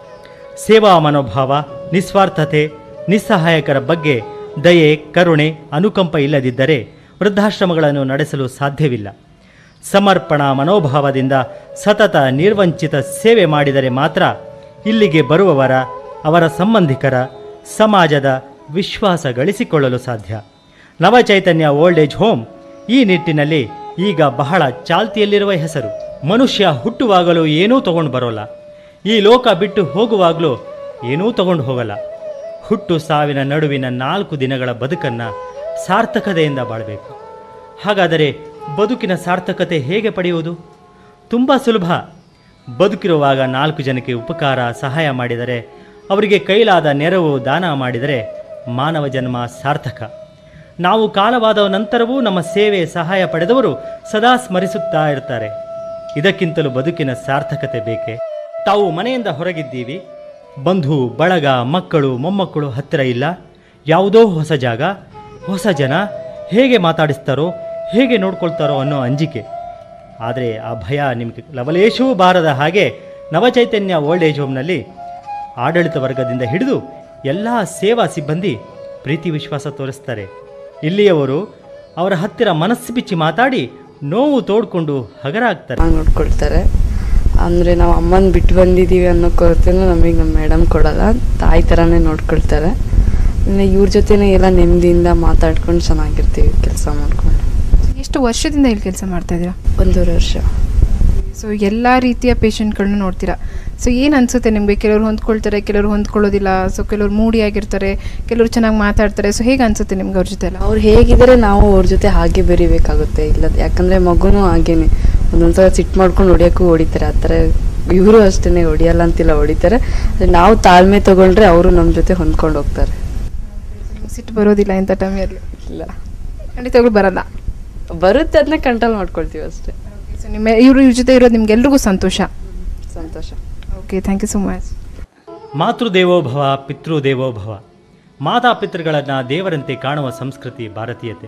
ಸೇವಾ ಮನೋಭಾವ ನಿಸ್ವಾರ್ಥತೆ ನಿಸ್ಸಹಾಯಕರ ಬಗ್ಗೆ ದಯೆ ಕರುಣೆ ಅನುಕಂಪ ಇಲ್ಲದಿದ್ದರೆ ವೃದ್ಧಾಶ್ರಮಗಳನ್ನು ನಡೆಸಲು ಸಾಧ್ಯವಿಲ್ಲ ಸಮರ್ಪಣಾ ಮನೋಭಾವದಿಂದ ಸತತ ನಿರ್ವಂಚಿತ ಸೇವೆ ಮಾಡಿದರೆ ಮಾತ್ರ ಇಲ್ಲಿಗೆ ಬರುವವರ ಅವರ ಸಂಬಂಧಿಕರ ಸಮಾಜದ ವಿಶ್ವಾಸ ಗಳಿಸಿಕೊಳ್ಳಲು ಸಾಧ್ಯ ನವಚೈತನ್ಯ ಓಲ್ಡ್ ಏಜ್ ಹೋಮ್ ಈ ನಿಟ್ಟಿನಲ್ಲಿ ಈಗ ಬಹಳ ಚಾಲ್ತಿಯಲ್ಲಿರುವ ಹೆಸರು ಮನುಷ್ಯ ಹುಟ್ಟುವಾಗಲೂ ಏನೂ ತಗೊಂಡು ಬರೋಲ್ಲ ಈ ಲೋಕ ಬಿಟ್ಟು ಹೋಗುವಾಗಲೂ ಏನೂ ತಗೊಂಡು ಹೋಗಲ್ಲ ಹುಟ್ಟು ಸಾವಿನ ನಡುವಿನ ನಾಲ್ಕು ದಿನಗಳ ಬದುಕನ್ನು ಸಾರ್ಥಕತೆಯಿಂದ ಬಾಳಬೇಕು ಹಾಗಾದರೆ ಬದುಕಿನ ಸಾರ್ಥಕತೆ ಹೇಗೆ ಪಡೆಯುವುದು ತುಂಬ ಸುಲಭ ಬದುಕಿರುವಾಗ ನಾಲ್ಕು ಜನಕ್ಕೆ ಉಪಕಾರ ಸಹಾಯ ಮಾಡಿದರೆ ಅವರಿಗೆ ಕೈಲಾದ ನೆರವು ದಾನ ಮಾಡಿದರೆ ಮಾನವ ಜನ್ಮ ಸಾರ್ಥಕ ನಾವು ಕಾಲವಾದ ನಂತರವೂ ನಮ್ಮ ಸೇವೆ ಸಹಾಯ ಪಡೆದವರು ಸದಾ ಸ್ಮರಿಸುತ್ತಾ ಇರ್ತಾರೆ ಇದಕ್ಕಿಂತಲೂ ಬದುಕಿನ ಸಾರ್ಥಕತೆ ಬೇಕೆ ತಾವು ಮನೆಯಿಂದ ಹೊರಗಿದ್ದೀವಿ ಬಂಧು ಬಳಗ ಮಕ್ಕಳು ಮೊಮ್ಮಕ್ಕಳು ಹತ್ತಿರ ಇಲ್ಲ ಯಾವುದೋ ಹೊಸ ಜಾಗ ಹೊಸ ಜನ ಹೇಗೆ ಮಾತಾಡಿಸ್ತಾರೋ ಹೇಗೆ ನೋಡ್ಕೊಳ್ತಾರೋ ಅನ್ನೋ ಅಂಜಿಕೆ ಆದರೆ ಆ ಭಯ ನಿಮಗೆ ಲವಲೇಶವೂ ಬಾರದ ಹಾಗೆ ನವಚೈತನ್ಯ ಓಲ್ಡ್ ಏಜ್ ಹೋಮ್ನಲ್ಲಿ ಆಡಳಿತ ವರ್ಗದಿಂದ ಹಿಡಿದು ಎಲ್ಲ ಸೇವಾ ಸಿಬ್ಬಂದಿ ಪ್ರೀತಿ ವಿಶ್ವಾಸ ತೋರಿಸ್ತಾರೆ ಇಲ್ಲಿಯವರು ಅವರ ಹತ್ತಿರ ಮನಸ್ಸು ಬಿಚ್ಚಿ ಮಾತಾಡಿ ನೋವು ತೋಡ್ಕೊಂಡು ಹಗರ ಆಗ್ತಾರೆ ನೋಡ್ಕೊಳ್ತಾರೆ ಅಂದರೆ ನಾವು ಅಮ್ಮನ ಬಿಟ್ಟು ಬಂದಿದ್ದೀವಿ ಅನ್ನೋ ಕೊರತೆನೂ ನಮಗೆ ನಮ್ಮ ಮೇಡಮ್ ಕೊಡಲ್ಲ ತಾಯಿ ಥರನೇ ನೋಡ್ಕೊಳ್ತಾರೆ ಇನ್ನು ಇವ್ರ ಜೊತೆನೇ ಎಲ್ಲ ನೆಮ್ಮದಿಯಿಂದ ಮಾತಾಡ್ಕೊಂಡು ಚೆನ್ನಾಗಿರ್ತೀವಿ ಕೆಲಸ ಮಾಡ್ಕೊಂಡು ಎಷ್ಟು ವರ್ಷದಿಂದ ಇಲ್ಲಿ ಕೆಲಸ ಮಾಡ್ತಾ ಇದ್ದೀರಾ ಒಂದೂವರೆ ವರ್ಷ ಸೊ ಎಲ್ಲ ರೀತಿಯ ಪೇಷಂಟ್ಗಳನ್ನ ನೋಡ್ತೀರಾ ಸೊ ಏನು ಅನಿಸುತ್ತೆ ನಿಮಗೆ ಕೆಲವರು ಹೊಂದ್ಕೊಳ್ತಾರೆ ಕೆಲವರು ಹೊಂದ್ಕೊಳ್ಳೋದಿಲ್ಲ ಸೊ ಕೆಲವರು ಮೂಡಿ ಆಗಿರ್ತಾರೆ ಕೆಲವರು ಚೆನ್ನಾಗಿ ಮಾತಾಡ್ತಾರೆ ಸೊ ಹೇಗೆ ಅನಿಸುತ್ತೆ ನಿಮ್ಗೆ ಅವ್ರ ಜೊತೆ ಎಲ್ಲ ಅವ್ರು ಹೇಗಿದ್ದಾರೆ ನಾವು ಅವ್ರ ಜೊತೆ ಹಾಗೆ ಬೆರಿಬೇಕಾಗುತ್ತೆ ಇಲ್ಲ ಯಾಕಂದರೆ ಮಗುನೂ ಹಾಗೇನೆ ಒಂದೊಂದ್ಸಲ ಸಿಟ್ಟು ಮಾಡ್ಕೊಂಡು ಹೊಡಿಯೋಕ್ಕೂ ಹೊಡಿತಾರೆ ಆ ಥರ ಇವರು ಅಷ್ಟೇ ಹೊಡಿಯಲ್ಲ ಅಂತಿಲ್ಲ ಹೊಡಿತಾರೆ ಆದ್ರೆ ನಾವು ತಾಳ್ಮೆ ತಗೊಂಡ್ರೆ ಅವರು ನಮ್ಮ ಜೊತೆ ಹೊಂದ್ಕೊಂಡು ಹೋಗ್ತಾರೆ ಸಿಟ್ಟು ಬರೋದಿಲ್ಲ ಇಂಥ ಟೈಮಲ್ಲಿ ಇಲ್ಲ ಖಂಡಿತವಾಗ್ಲೂ ಬರಲ್ಲ ಬರುತ್ತೆ ಅದನ್ನ ಕಂಟ್ರೋಲ್ ಮಾಡ್ಕೊಳ್ತೀವಿ ಅಷ್ಟೇ ಸೊ ನಿಮ್ಮ ಇವರು ಇವ್ರ ಜೊತೆ ಇರೋದು ನಿಮ್ಗೆಲ್ರಿಗೂ ಸಂತೋಷ ಸಂತೋಷ okay thank you so much ಮಾತೃದೇವೋಭವ ಪಿತೃದೇವೋಭವ ಮಾತಾಪಿತೃಗಳನ್ನು ದೇವರಂತೆ ಕಾಣುವ ಸಂಸ್ಕೃತಿ ಭಾರತೀಯತೆ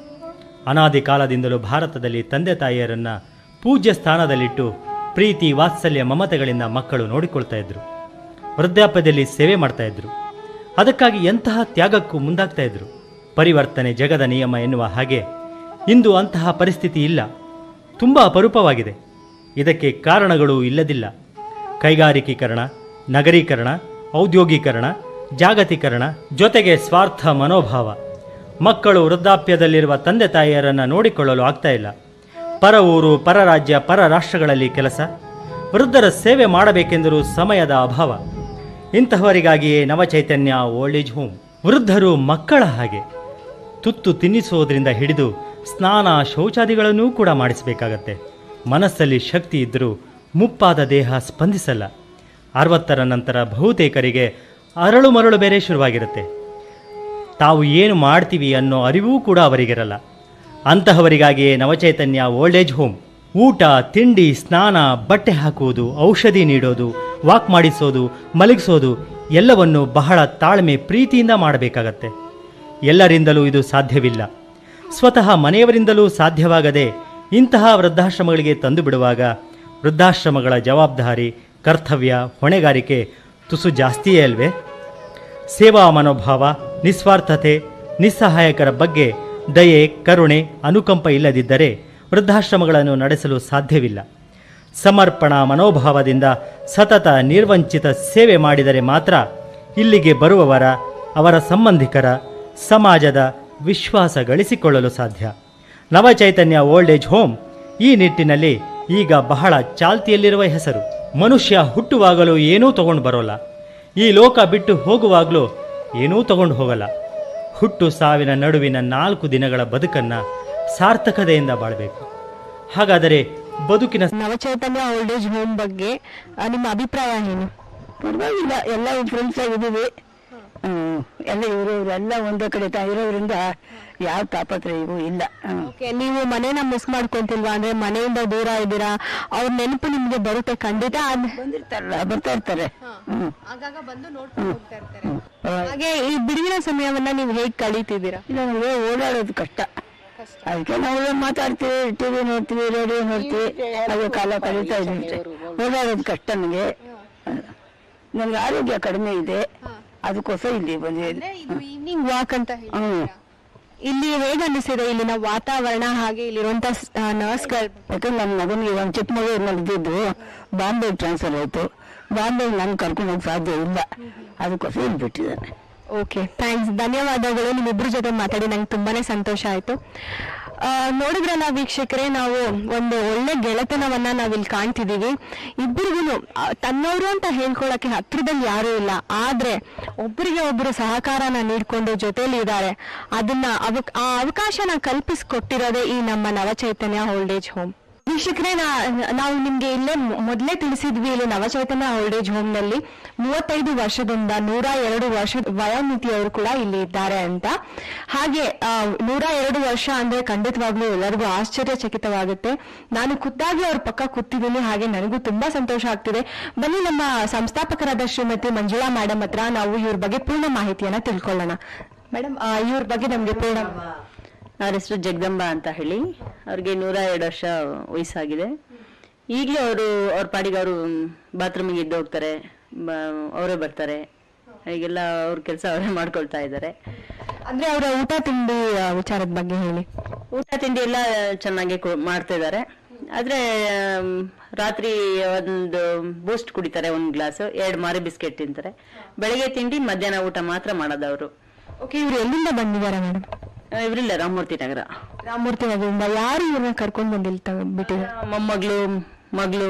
ಅನಾದಿ ಕಾಲದಿಂದಲೂ ಭಾರತದಲ್ಲಿ ತಂದೆ ತಾಯಿಯರನ್ನು ಪೂಜ್ಯ ಸ್ಥಾನದಲ್ಲಿಟ್ಟು ಪ್ರೀತಿ ವಾತ್ಸಲ್ಯ ಮಮತೆಗಳಿಂದ ಮಕ್ಕಳು ನೋಡಿಕೊಳ್ತಾ ಇದ್ರು ವೃದ್ಧಾಪ್ಯದಲ್ಲಿ ಸೇವೆ ಮಾಡ್ತಾ ಇದ್ರು ಅದಕ್ಕಾಗಿ ಎಂತಹ ತ್ಯಾಗಕ್ಕೂ ಮುಂದಾಗ್ತಾ ಇದ್ರು ಪರಿವರ್ತನೆ ಜಗದ ನಿಯಮ ಎನ್ನುವ ಹಾಗೆ ಇಂದು ಅಂತಹ ಪರಿಸ್ಥಿತಿ ಇಲ್ಲ ತುಂಬ ಅಪರೂಪವಾಗಿದೆ ಇದಕ್ಕೆ ಕಾರಣಗಳು ಇಲ್ಲದಿಲ್ಲ ಕೈಗಾರಿಕೀಕರಣ ನಗರೀಕರಣ ಔದ್ಯೋಗೀಕರಣ ಜಾಗತೀಕರಣ ಜೊತೆಗೆ ಸ್ವಾರ್ಥ ಮನೋಭಾವ ಮಕ್ಕಳು ವೃದ್ಧಾಪ್ಯದಲ್ಲಿರುವ ತಂದೆ ತಾಯಿಯರನ್ನು ನೋಡಿಕೊಳ್ಳಲು ಆಗ್ತಾ ಇಲ್ಲ ಪರ ಊರು ಪರ ರಾಜ್ಯ ಪರ ರಾಷ್ಟ್ರಗಳಲ್ಲಿ ಕೆಲಸ ವೃದ್ಧರ ಸೇವೆ ಮಾಡಬೇಕೆಂದರೂ ಸಮಯದ ಅಭಾವ ಇಂತಹವರಿಗಾಗಿಯೇ ನವಚೈತನ್ಯ ಓಲ್ಡ್ ಏಜ್ ಹೋಮ್ ವೃದ್ಧರು ಮಕ್ಕಳ ಹಾಗೆ ತುತ್ತು ತಿನ್ನಿಸುವುದರಿಂದ ಹಿಡಿದು ಸ್ನಾನ ಶೌಚಾದಿಗಳನ್ನೂ ಕೂಡ ಮಾಡಿಸಬೇಕಾಗತ್ತೆ ಮನಸ್ಸಲ್ಲಿ ಶಕ್ತಿ ಇದ್ದರೂ ಮುಪ್ಪಾದ ದೇಹ ಸ್ಪಂದಿಸಲ್ಲ ಅರವತ್ತರ ನಂತರ ಬಹುತೇಕರಿಗೆ ಅರಳು ಮರಳು ಬೇರೆ ಶುರುವಾಗಿರುತ್ತೆ ತಾವು ಏನು ಮಾಡ್ತೀವಿ ಅನ್ನೋ ಅರಿವೂ ಕೂಡ ಅವರಿಗಿರಲ್ಲ ಅಂತಹವರಿಗಾಗಿಯೇ ನವಚೈತನ್ಯ ಓಲ್ಡ್ ಏಜ್ ಹೋಮ್ ಊಟ ತಿಂಡಿ ಸ್ನಾನ ಬಟ್ಟೆ ಹಾಕುವುದು ಔಷಧಿ ನೀಡೋದು ವಾಕ್ ಮಾಡಿಸೋದು ಮಲಗಿಸೋದು ಎಲ್ಲವನ್ನು ಬಹಳ ತಾಳ್ಮೆ ಪ್ರೀತಿಯಿಂದ ಮಾಡಬೇಕಾಗತ್ತೆ ಎಲ್ಲರಿಂದಲೂ ಇದು ಸಾಧ್ಯವಿಲ್ಲ ಸ್ವತಃ ಮನೆಯವರಿಂದಲೂ ಸಾಧ್ಯವಾಗದೆ ಇಂತಹ ವೃದ್ಧಾಶ್ರಮಗಳಿಗೆ ತಂದು ಬಿಡುವಾಗ ವೃದ್ಧಾಶ್ರಮಗಳ ಜವಾಬ್ದಾರಿ ಕರ್ತವ್ಯ ಹೊಣೆಗಾರಿಕೆ ತುಸು ಜಾಸ್ತಿಯೇ ಅಲ್ವೇ ಸೇವಾ ಮನೋಭಾವ ನಿಸ್ವಾರ್ಥತೆ ನಿಸ್ಸಹಾಯಕರ ಬಗ್ಗೆ ದಯೆ ಕರುಣೆ ಅನುಕಂಪ ಇಲ್ಲದಿದ್ದರೆ ವೃದ್ಧಾಶ್ರಮಗಳನ್ನು ನಡೆಸಲು ಸಾಧ್ಯವಿಲ್ಲ ಸಮರ್ಪಣಾ ಮನೋಭಾವದಿಂದ ಸತತ ನಿರ್ವಂಚಿತ ಸೇವೆ ಮಾಡಿದರೆ ಮಾತ್ರ ಇಲ್ಲಿಗೆ ಬರುವವರ ಅವರ ಸಂಬಂಧಿಕರ ಸಮಾಜದ ವಿಶ್ವಾಸ ಗಳಿಸಿಕೊಳ್ಳಲು ಸಾಧ್ಯ ನವಚೈತನ್ಯ ಓಲ್ಡ್ ಏಜ್ ಹೋಮ್ ಈ ನಿಟ್ಟಿನಲ್ಲಿ ಈಗ ಬಹಳ ಚಾಲ್ತಿಯಲ್ಲಿರುವ ಹೆಸರು ಮನುಷ್ಯ ಹುಟ್ಟುವಾಗಲೂ ಏನೂ ತಗೊಂಡು ಬರೋಲ್ಲ ಈ ಲೋಕ ಬಿಟ್ಟು ಹೋಗುವಾಗಲೂ ಏನೂ ತಗೊಂಡು ಹೋಗಲ್ಲ ಹುಟ್ಟು ಸಾವಿನ ನಡುವಿನ ನಾಲ್ಕು ದಿನಗಳ ಬದುಕನ್ನು ಸಾರ್ಥಕತೆಯಿಂದ ಬಾಳಬೇಕು ಹಾಗಾದರೆ ಬದುಕಿನ ನವಚೈತನ್ಯ ಓಲ್ಡ್ ಏಜ್ ಹೋಮ್ ಬಗ್ಗೆ ಆ, ನಿಮ್ಮ ಅಭಿಪ್ರಾಯ ಏನು ಪರವಾಗಿಲ್ಲ ಎಲ್ಲ ಫ್ರೆಂಡ್ಸ್ ಆಗಿದ್ದೀವಿ ಹ್ಮ್ ಎಲ್ಲ ಇವರು ಇವರೆಲ್ಲ ಒಂದೇ ಕಡೆ ತ- ಇರೋದ್ರಿಂದ ಯಾವ ತಾಪತ್ರಯವೂ ಇಲ್ಲ ಹ್ಮ್. ಓಕೆ ನೀವು ಮನೇನ ಮಿಸ್ ಮಾಡ್ಕೊಂತಿಲ್ವಾ ಅಂದ್ರೆ ಮನೆಯಿಂದ ದೂರ ಇದ್ದೀರಾ ಅವ್ರ ನೆನಪು ನಿಮ್ಗೆ ಬರುತ್ತೆ ಖಂಡಿತ ಬಂದಿರ್ತಾರಲ್ಲ ಬರ್ತಾ ಇರ್ತಾರೆ ಹ್ಮ್ ಆಗಾಗ ಬಂದು ನೋಡ್ಕೊಂಡು ಹೋಗ್ತಾ ಇರ್ತಾರೆ ಹಾಗೆ ಈ ಬಿಡುವಿನ ಸಮಯವನ್ನ ನೀವು ಹೇಗ್ ಕಳೀತಿದ್ದೀರಾ ಇಲ್ಲ ನಮಗೆ ಓಡಾಡೋದು ಕಷ್ಟ ಅದಕ್ಕೆ ನಾವು ಮಾತಾಡ್ತೀವಿ ಟಿವಿ ನೋಡ್ತೀವಿ ರೇಡಿಯೋ ನೋಡ್ತೀವಿ ಹಾಗೆ ಕಾಲ ಕಳೀತಾ ಇದ್ದೀವಿ ಓಡಾಡೋದು ಕಷ್ಟ ನನಗೆ ನನಗೆ ಆರೋಗ್ಯ ಕಡಿಮೆ ಇದೆ ಅದಕ್ಕೋಸ್ಕರ ಇಲ್ಲಿ ಬಂದಿದ್ದೀನಿ ಈವ್ನಿಂಗ್ ವಾಕ್ ಅಂತ ಹೇಳಿ ಹ್ಮ್ ಇಲ್ಲಿ ಹೇಗ್ ಅನಿಸಿದೆ ಇಲ್ಲಿನ ವಾತಾವರಣ ಹಾಗೆ ಇಲ್ಲಿರುವಂತ ನರ್ಸ್ಗಳು ಯಾಕಂದ್ರೆ ನನ್ನ ಮಗನಿಗೆ ಒಂದು ಚಿಕ್ಕ ಮಗು ಇದ್ರಲ್ಲಿ ಇದ್ದಿದ್ದು ಬಾಂಬೆಗೆ ಟ್ರಾನ್ಸ್ಫರ್ ಆಯಿತು ಬಾಂಬೆಗೆ ನಾನು ಕರ್ಕೊಂಡು ಹೋಗಕ್ಕೆ ಸಾಧ್ಯ ಇಲ್ಲ ಅದಕ್ಕೋಸ್ಕರ ಇಲ್ಲಿ ಬಿಟ್ಟಿದ್ದಾನೆ ಓಕೆ ಥ್ಯಾಂಕ್ಸ್ ಧನ್ಯವಾದಗಳು ನಿಮ್ಮಿಬ್ಬರ ಜೊತೆ ಮಾತಾಡಿ ನಂಗೆ ತುಂಬಾನೇ ಸಂತೋಷ ಆಯ್ತು ಆ, ನೋಡಿದ್ರಲ್ಲ ವೀಕ್ಷಕರೇ ನಾವು ಒಂದು ಒಳ್ಳೆ ಗೆಳೆತನವನ್ನ ನಾವಿಲ್ಲಿ ಕಾಣ್ತಿದೀವಿ ಇಬ್ಬರಿಗೂ ತನ್ನವರು ಅಂತ ಹೇಳ್ಕೊಳಕ್ಕೆ ಹತ್ರದಲ್ಲಿ ಯಾರೂ ಇಲ್ಲ ಆದ್ರೆ ಒಬ್ಬರಿಗೆ ಒಬ್ಬರು ಸಹಕಾರನ ನೀಡ್ಕೊಂಡು ಜೊತೆಲಿ ಇದ್ದಾರೆ ಅದನ್ನ ಅವಕ್ ಆ ಅವಕಾಶನ ಕಲ್ಪಿಸ್ಕೊಟ್ಟಿರೋದೇ ಈ ನಮ್ಮ ನವಚೈತನ್ಯ ಓಲ್ಡ್ ಏಜ್ ಹೋಮ್ ವೀಕ್ಷಕರೇ ನಾ- ನಾವು ನಿಮ್ಗೆ ಇಲ್ಲೇ ಮೊ- ಮೊದ್ಲೇ ತಿಳಿಸಿದ್ವಿ ಇಲ್ಲಿ ನವಚೈತನ್ಯ ಓಲ್ಡ್ ಏಜ್ ಹೋಮ್ ನಲ್ಲಿ ಮೂವತ್ತೈದು ವರ್ಷದಿಂದ ನೂರ ಎರಡು ವರ್ಷ ವಯೋಮಿತಿಯವರು ಕೂಡ ಇಲ್ಲಿ ಇದ್ದಾರೆ ಅಂತ ಹಾಗೆ ಆ, ನೂರ ಎರಡು ವರ್ಷ ಅಂದ್ರೆ ಖಂಡಿತವಾಗ್ಲೂ ಎಲ್ಲರಿಗೂ ಆಶ್ಚರ್ಯಚಕಿತವಾಗುತ್ತೆ ನಾನು ಖುದ್ದಾಗಿ ಅವ್ರ ಪಕ್ಕ ಕೂತಿದ್ದೀನಿ ಹಾಗೆ ನನಗೂ ತುಂಬಾ ಸಂತೋಷ ಆಗ್ತಿದೆ ಬನ್ನಿ ನಮ್ಮ ಸಂಸ್ಥಾಪಕರಾದ ಶ್ರೀಮತಿ ಮಂಜುಳಾ ಮೇಡಮ್ ಹತ್ರ ನಾವು ಇವ್ರ ಬಗ್ಗೆ ಪೂರ್ಣ ಮಾಹಿತಿಯನ್ನ ತಿಳ್ಕೊಳ್ಳೋಣ ಮೇಡಮ್ ಇವ್ರ ಬಗ್ಗೆ ನಮ್ಗೆ ಪೂರ್ಣ ಅವ್ರ ಹೆಸರು ಜಗದಂಬ ಅಂತ ಹೇಳಿ ಅವ್ರಿಗೆ ನೂರ ಎರಡು ವರ್ಷ ವಯಸ್ಸಾಗಿದೆ ಈಗಲೂ ಅವರು ಅವ್ರ ಪಾಡಿಗೆ ಅವರು ಬಾತ್ರೂಮಿಗೆ ಎದ್ದು ಹೋಗ್ತಾರೆ ಬ- ಅವರೇ ಬರ್ತಾರೆ ಈಗೆಲ್ಲ ಅವ್ರ ಕೆಲಸ ಅವರೇ ಮಾಡ್ಕೊಳ್ತಾ ಇದ್ದಾರೆ ಅಂದ್ರೆ ಅವರ ಊಟ ತಿಂಡಿ ಆ, ವಿಚಾರದ ಬಗ್ಗೆ ಹೇಳಿ ಊಟ ತಿಂಡಿ ಎಲ್ಲ ಚೆನ್ನಾಗಿ ಕೊ- ಮಾಡ್ತಾ ಇದ್ದಾರೆ ಆದ್ರೆ ಆಮ್, ರಾತ್ರಿ ಒಂದು ಬೂಸ್ಟ್ ಕುಡಿತಾರೆ ಒಂದು ಗ್ಲಾಸ್ ಎರಡು ಮಾರಿ ಬಿಸ್ಕೆಟ್ ತಿಂತಾರೆ ಬೆಳಗ್ಗೆ ತಿಂಡಿ ಮಧ್ಯಾಹ್ನ ಊಟ ಮಾತ್ರ ಮಾಡೋದು ಅವರು ಓಕೆ ಇವ್ರು ಎಲ್ಲಿಂದ ಬಂದಿದ್ದಾರೆ ಮೇಡಮ್ ಇವರಿಲ್ಲ ರಾಮಮೂರ್ತಿ ನಗರ ರಾಮಮೂರ್ತಿ ನಗರದಿಂದ ಯಾರು ಇವ್ರನ್ನ ಕರ್ಕೊಂಡು ಬಂದಿಲ್ಲ ಬಿಟ್ಟಿದ್ದಾರೆ ಮೊಮ್ಮಗಳು ಮಗಳು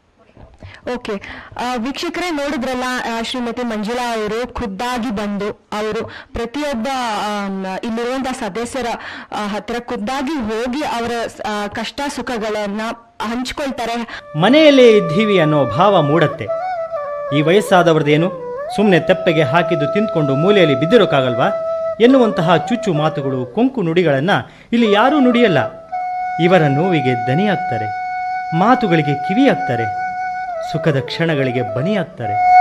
ಓಕೆ ವೀಕ್ಷಕರೇ ನೋಡಿದ್ರಲ್ಲ ಆ, ಶ್ರೀಮತಿ ಮಂಜುಳಾ ಅವರು ಖುದ್ದಾಗಿ ಬಂದು ಅವರು ಪ್ರತಿಯೊಬ್ಬ ಆಮ್, ಇಲ್ಲಿರುವಂತಹ ಸದಸ್ಯರ ಆ, ಹತ್ರ ಖುದ್ದಾಗಿ ಹೋಗಿ ಅವರ ಆ, ಕಷ್ಟ ಸುಖಗಳನ್ನ ಹಂಚ್ಕೊಳ್ತಾರೆ ಮನೆಯಲ್ಲೇ ಇದ್ದೀವಿ ಅನ್ನೋ ಭಾವ ಮೂಡತ್ತೆ ಈ ವಯಸ್ಸಾದವ್ರದ್ದೇನು ಸುಮ್ಮನೆ ತೆಪ್ಪೆಗೆ ಹಾಕಿದ್ದು ತಿಂದ್ಕೊಂಡು ಮೂಲೆಯಲ್ಲಿ ಬಿದ್ದಿರೋಕ್ಕಾಗಲ್ವಾ ಎನ್ನುವಂತಹ ಚುಚ್ಚು ಮಾತುಗಳು ಕೊಂಕು ನುಡಿಗಳನ್ನು ಇಲ್ಲಿ ಯಾರೂ ನುಡಿಯಲ್ಲ ಇವರ ನೋವಿಗೆ ದನಿಯಾಗ್ತಾರೆ ಮಾತುಗಳಿಗೆ ಕಿವಿಯಾಗ್ತಾರೆ ಸುಖದ ಕ್ಷಣಗಳಿಗೆ ಬನಿಯಾಗ್ತಾರೆ